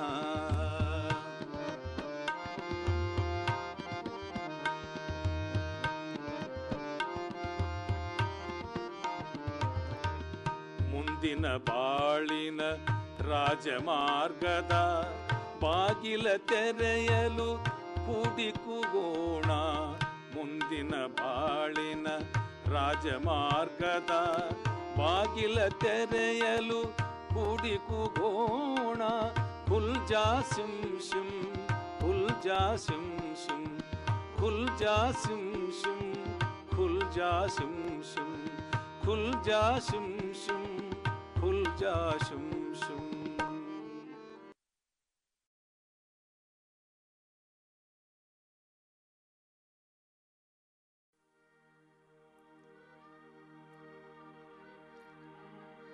ಮುಂದಿನ ಬಾಳಿನ ರಾಜಮಾರ್ಗದ ಬಾಗಿಲ ತೆರೆಯಲು ಕೂಡಿಕುಗೋಣ ಮುಂದಿನ ಬಾಳಿನ ರಾಜಮಾರ್ಗದ ಬಾಗಿಲ ತೆರೆಯಲು ಕೂಡಿಕುಗೋಣ ಹುಲ್ಜಾ ಸಿಂ ಶಿಂ ಹುಲ್ಜಾ ಸಿಂ ಶಿಂ ಹುಲ್ಜಾ ಸಿಂ ಶಿಂ ಹುಲ್ಜಾ ಸಿಂ ಶಿಂ ಖುಲ್ಜಾ ಶಿಂ ಶಿಂ ಖುಲ್ಜಾ ಶಿಂ ಶಿಂ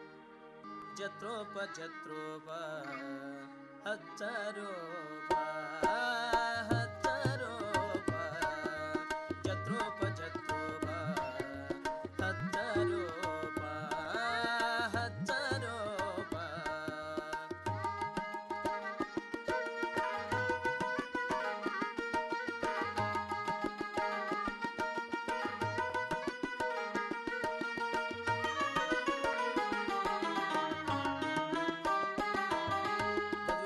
ಜತ್ರೋಪ ಜತ್ರೋಪ ಹಚ್ಚರೋಪ